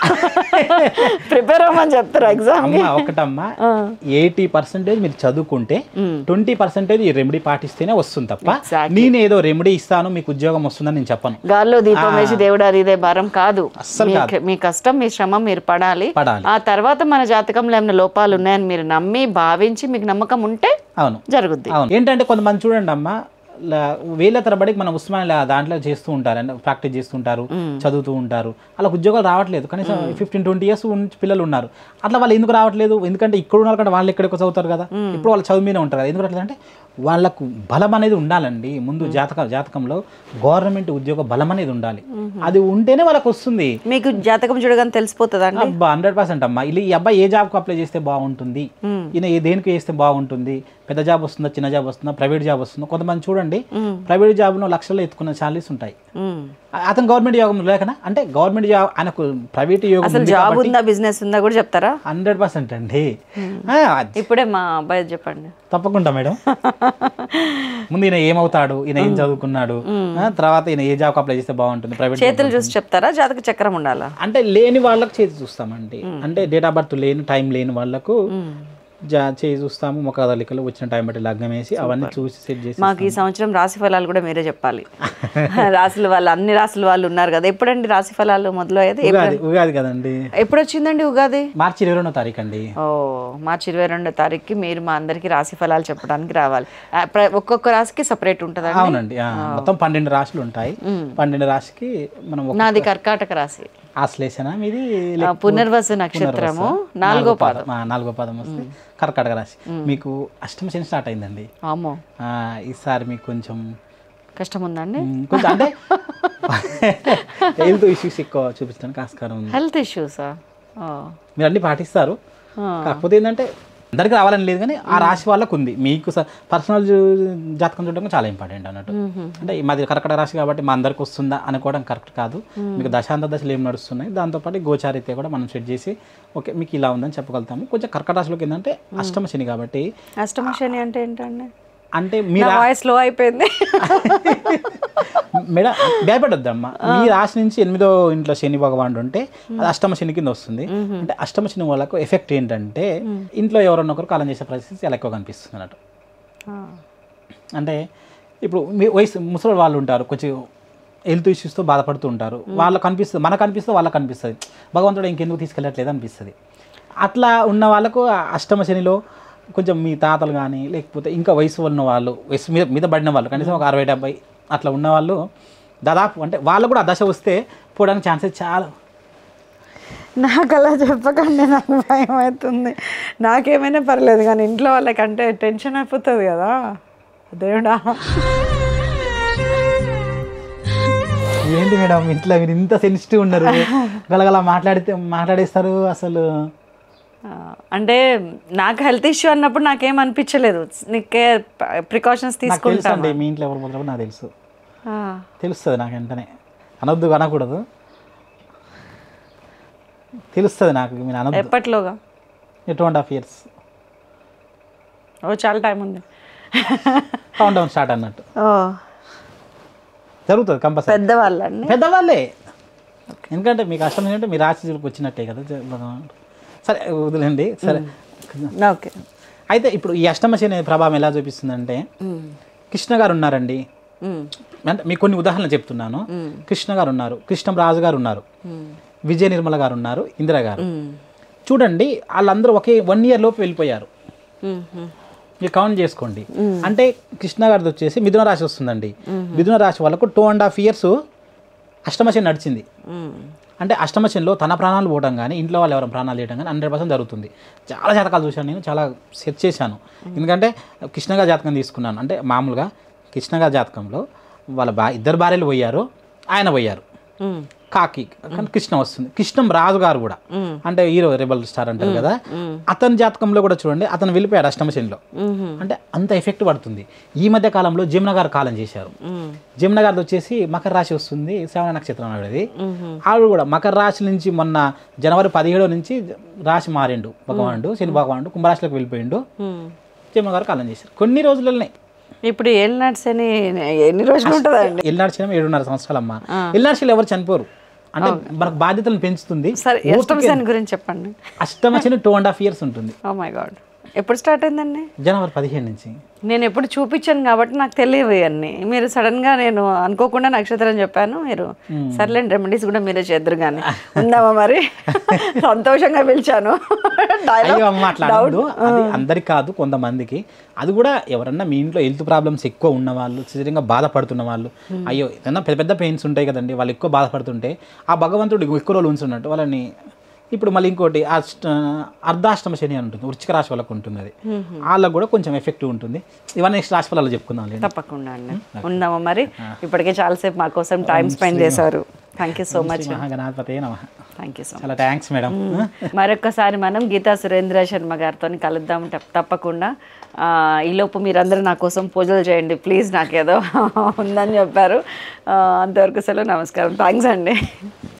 ప్రిపేర్ అవ్వమని చెప్తారా ఎగ్జామ్ అమ్మ ఒకటమ్మా ఎయిటీ పర్సెంటేజ్ మీరు చదువుకుంటే ట్వంటీ పర్సెంటేజ్ ఈ రెమెడీ పాటిస్తేనే వస్తుంది తప్ప Exactly. నేను ఏదో రెమెడీ ఇస్తాను మీకు ఉద్యోగం వస్తుందని నేను చెప్పను గాల్లో దీపం వేసి దేవుడు అది ఇదే భారం కాదు అస్సలు మీ- కాదు. మీ కష్టం మీ శ్రమ మీరు పడాలి పడాలి ఆ తర్వాత మన జాతకంలో ఏమైనా లోపాలు ఉన్నాయని మీరు నమ్మి భావించి మీకు నమ్మకం ఉంటే అవును జరుగుద్ది అవును ఏంటంటే కొంతమంది చూడండి అమ్మ ల- వేల తరబడి మన ఉస్మానియా దాంట్లో చేస్తూ ఉంటారు అంటే ప్రాక్టీస్ చేస్తుంటారు చదువుతూ ఉంటారు అలా ఉద్యోగాలు రావట్లేదు కనీసం ఫిఫ్టీన్ ట్వంటీ ఇయర్స్ పిల్లలు ఉన్నారు అట్లా వాళ్ళు ఎందుకు రావట్లేదు ఎందుకంటే ఇక్కడ ఉన్న వాళ్ళకంటే వాళ్ళు ఎక్కడికి చదువుతారు కదా ఇప్పుడు వాళ్ళు చదువు మీద ఉంటారు కదా ఎందుకు రావట్లేదు అంటే వాళ్ళకు బలం అనేది ఉండాలండి ముందు జాతక జాతకంలో గవర్నమెంట్ ఉద్యోగ బలం అనేది ఉండాలి అది ఉంటేనే వాళ్ళకి వస్తుంది మీకు జాతకం చూడగానే తెలిసిపోతుందా అండి అబ్బా హండ్రెడ్ పర్సెంట్ అమ్మా ఇలా ఈ అబ్బాయి ఏ జాబ్కి అప్లై చేస్తే బాగుంటుంది ఈయన ఏ దేనికి చేస్తే బాగుంటుంది పెద్ద జాబ్ వస్తుందా చిన్న జాబ్ వస్తుందా ప్రైవేట్ జాబ్ వస్తుందా కొంతమంది చూడండి ప్రైవేట్ జాబ్లో లక్షల్లో ఎత్తుకున్న శాలరీస్ ఉంటాయి మ్మ్. అ- అతను గవర్నమెంట్ యోగం లేకనా అంటే గవర్నమెంట్ జాబ్ ఆయనకు ప్రైవేట్ యోగం అసలు జాబ్ ఉందా బిజినెస్ ఉందా కూడా చెప్తారా హండ్రెడ్ పర్సెంట్ అండి ఆ, అది ఇప్పుడే మా అబ్బాయి చెప్పండి తప్పకుండా మేడం ముందు ఈయన ఏమవుతాడు ఈయన ఏం చదువుకున్నాడు ఆ, తర్వాత ఈయన ఏ జాబ్ అప్లై చేస్తే బాగుంటుంది ప్రైవేట్ చేతులు చూసి చెప్తారా జాతక చక్రం ఉండాలా అంటే లేని వాళ్ళకి చేతి చూస్తామండి అంటే డేట్ ఆఫ్ బర్త్ లేని టైం లేని వాళ్ళకు జా చేయి చూస్తాము ముఖ కదలికలు వచ్చిన టైం బట్టి లగ్నం వేసి అవన్నీ చూసి సెట్ చేసి మాకు ఈ సంవత్సరం రాశి ఫలాలు కూడా మీరే చెప్పాలి రాశుల వాళ్ళు అన్ని రాశుల వాళ్ళు ఉన్నారు కదా ఎప్పుడండి రాశి ఫలాలు మొదలయ్యేది ఉగాది ఉగాది కదండి ఎప్పుడు వచ్చిందండి ఉగాది మార్చి ఇరవై రెండో తారీఖు అండి ఓ మార్చి ఇరవై రెండో తారీఖుకి మీరు మా అందరికి రాశి ఫలాలు చెప్పడానికి రావాలి ఆ, ప్ర- ఒక్కొక్క రాశికి సపరేట్ ఉంటుందా అవునండి ఆ, మొత్తం పన్నెండు రాశులు ఉంటాయి పన్నెండు రాశికి మనం ఒక నాది కర్కాటక రాశి ఆశ్లేషణ మీది ఆ, పునర్వసు నక్షత్రము నాలుగో పాదం ఆ, నాలుగో పాదం వస్తే కర్కాటక రాశి మీకు అష్టమ శని స్టార్ట్ అయిందండి అమ్మో ఆ, ఈసారి మీకు కొంచెం కష్టం ఉందండి ఉమ్, కొంచెం అంటే హెల్త్ ఇష్యూస్ ఎక్కువ చూపించడానికి ఆస్కారం ఉంది హెల్త్ ఇష్యూసా మీరు అన్ని పాటిస్తారు కాకపోతే ఏంటంటే అందరికి రావాలని లేదు కానీ ఆ రాశి వాళ్ళకు ఉంది మీకు పర్సనల్ జాతకం చూడడం చాలా ఇంపార్టెంట్ అన్నట్టు అంటే మాది కర్కట రాశి కాబట్టి మా అందరికి వస్తుందా అనుకోవడం కరెక్ట్ కాదు మీకు దశాంత దశలు ఏం నడుస్తున్నాయి దాంతోపాటు గోచారిత్య కూడా మనం సెట్ చేసి ఓకే మీకు ఇలా ఉందని చెప్పగలుగుతాము కొంచెం కర్కట రాశిలోకి ఏంటంటే అష్టమ శని కాబట్టి అష్టమ శని అంటే ఏంటండి అంటే మీరు నా వాయిస్ లో అయిపోయింది మేడం భయపడొద్దమ్మా మీ రాశి నుంచి ఎనిమిదో ఇంట్లో శని భగవానుడు ఉంటే అది అష్టమ శని కింద వస్తుంది అంటే అష్టమ శని వాళ్ళకు ఎఫెక్ట్ ఏంటంటే ఇంట్లో ఎవరన్నా ఒకరు కాలం చేసే పరిస్థితి చాలా ఎక్కువ కనిపిస్తుంది అన్నట్టు ఆ, అంటే ఇప్పుడు మీ వయసు ముసలి వాళ్ళు ఉంటారు కొంచెం హెల్త్ ఇష్యూస్తో బాధపడుతూ ఉంటారు వాళ్ళకి కనిపిస్తుంది మనకు కనిపిస్తుంది వాళ్ళకి కనిపిస్తుంది భగవంతుడు ఇంకెందుకు తీసుకెళ్ళట్లేదు అనిపిస్తుంది అట్లా ఉన్న వాళ్ళకు ఆ అష్టమ శనిలో కొంచెం మీ తాతలు కానీ లేకపోతే ఇంకా వయసు ఉన్న వాళ్ళు వయసు మీద మీద పడిన వాళ్ళు కనీసం ఒక అరవై డెబ్బై అట్లా ఉన్న వాళ్ళు దాదాపు అంటే వాళ్ళు కూడా ఆ దశ వస్తే పోవడానికి ఛాన్సెస్ చాలా నాకు అలా చెప్పకండి నాకు భయం అవుతుంది నాకేమైనా పర్లేదు కానీ ఇంట్లో వాళ్ళకంటే టెన్షన్ అయిపోతుంది కదా దేవుడా ఏంటి మేడం ఇంట్లో మీరు ఇంత సెన్సిటివ్ ఉన్నారు గలగల మాట్లాడితే మాట్లాడేస్తారు అసలు ఆ, అంటే నాకు హెల్త్ ఇష్యూ అన్నప్పుడు నాకేం అనిపించలేదు నీకే ప్రికాషన్స్ నాకు తెలుసు తీసుకుంటాను అండి మీ ఇంట్లో ఎవరు పోతారో నాకు తెలుసు తెలుస్తుంది నాకు వెంటనే అనొద్దు అనకూడదు తెలుస్తుంది నాకు మీరు అనొద్దు ఎప్పట్లోగా టూ అండ్ హాఫ్ ఇయర్స్ ఓ చాలా టైం ఉంది కౌంట్ డౌన్ స్టార్ట్ అన్నట్టు ఓ జరుగుతుంది కంపల్సరీ పెద్దవాళ్ళండి పెద్దవాళ్ళే ఎందుకంటే మీకు అష్టం ఏంటంటే మీ రాశికి వచ్చినట్టే కదా జ- భగవానుడు. సరే వదిలేండి సరే ఓకే అయితే ఇప్పుడు ఈ అష్టమ శని ప్రభావం ఎలా చూపిస్తుందంటే కృష్ణ గారు ఉన్నారండి అంటే మీకు కొన్ని ఉదాహరణలు చెప్తున్నాను కృష్ణ గారు ఉన్నారు కృష్ణరాజు గారు ఉన్నారు విజయ నిర్మల గారు ఉన్నారు ఇందిరా గారు చూడండి వాళ్ళందరూ ఒకే వన్ ఇయర్ లోపు వెళ్ళిపోయారు మీరు కౌంట్ చేసుకోండి అంటే కృష్ణ గారిది వచ్చేసి మిథున రాశి వస్తుందండి మిథున రాశి వాళ్ళకు టూ అండ్ హాఫ్ ఇయర్స్ అష్టమశని నడిచింది అంటే అష్టమశనిలో తన ప్రాణాలు పోవడం కానీ ఇంట్లో వాళ్ళు ఎవరైనా ప్రాణాలు తీయడం కానీ హండ్రెడ్ పర్సెంట్ జరుగుతుంది చాలా జాతకాలు చూశాను నేను చాలా సెర్చ్ చేశాను ఎందుకంటే కృష్ణగారి జాతకం తీసుకున్నాను అంటే మామూలుగా కృష్ణగారి జాతకంలో వాళ్ళ బా ఇద్దరు భార్యలు పోయారు ఆయన పోయారు కాకి కానీ కృష్ణ వస్తుంది కృష్ణం రాజు గారు కూడా అంటే హీరో రెబల్ స్టార్ అంటారు కదా అతని జాతకంలో కూడా చూడండి అతను వెళ్ళిపోయాడు అష్టమశనిలో అంటే అంత ఎఫెక్ట్ పడుతుంది ఈ మధ్య కాలంలో జమున గారు కాలం చేశారు జమున గారిది వచ్చేసి మకర రాశి వస్తుంది శ్రవణ నక్షత్రం ఆవిడది ఆవిడ కూడా మకర రాశి నుంచి మొన్న జనవరి పదిహేడో నుంచి రాశి మారిండు భగవానుడు శని భగవానుడు కుంభరాశిలోకి వెళ్ళిపోయిండు జమున గారు కాలం చేశారు కొన్ని రోజులనే ఇప్పుడు ఏళ్ళు నడిచని ఎన్ని రోజులు ఉంటుందండి ఎల్నాడ్చిన ఏడున్నర సంవత్సరాలమ్మ ఎల్నాడ్చీలు ఎవరు చనిపోరు అంటే మనకు బాధ్యతలను పెంచుతుంది సరే అష్టమ శని గురించి చెప్పండి అష్టమశని టూ అండ్ హాఫ్ ఇయర్స్ ఉంటుంది ఓ మై గాడ్ ఎప్పుడు స్టార్ట్ అయిందండి జనవరి పదిహేను నుంచి నేను ఎప్పుడు చూపించాను కాబట్టి నాకు తెలియవు ఇవన్నీ మీరు సడన్ గా నేను అనుకోకుండా నక్షత్రం చెప్పాను మీరు సర్లేండి రెమెడీస్ కూడా మీరే చేద్దరు కానీ ఉందామా మరి సంతోషంగా పిలిచాను అయ్యో అమ్మ అట్లా అనొద్దు. అది అందరికి కాదు కొంతమందికి అది కూడా ఎవరన్నా మీ ఇంట్లో హెల్త్ ప్రాబ్లమ్స్ ఎక్కువ ఉన్న వాళ్ళు శరీరంగా బాధపడుతున్న వాళ్ళు అయ్యో ఏదన్నా పెద్ద పెద్ద పెయిన్స్ ఉంటాయి కదండి వాళ్ళు ఎక్కువ బాధపడుతుంటే ఆ భగవంతుడు ఎక్కువ రోజులు ఉంచున్నట్టు వాళ్ళని ఇప్పుడు మళ్ళీ ఇంకోటి అష్ట అర్ధాష్టమ శని అని ఉంటుంది వృచ్చిక రాశి వాళ్ళకు ఉంటుంది అది వాళ్ళకు కూడా కొంచెం ఎఫెక్టివ్ ఉంటుంది ఇవన్నీ నెక్స్ట్ రాశి ఫలాలు చెప్పుకుందాం లేండి తప్పకుండా అండి ఉందామా మరి ఇప్పటికే చాలాసేపు మా కోసం టైం స్పెండ్ చేశారు థ్యాంక్ యూ సో మచ్ మహాగణాధిపతి నమ థ్యాంక్ యూ సో మచ్ చాలా థ్యాంక్స్ మేడం మరొకసారి మనం గీతా సురేంద్ర శర్మ గారితో కలుద్దాం తప్ప- తప్పకుండా ఆ, ఈలోపు మీరందరూ నా కోసం పూజలు చేయండి ప్లీజ్ నాకేదో ఉందని చెప్పారు ఆ, అంతవరకు సెలవు నమస్కారం థ్యాంక్స్ అండి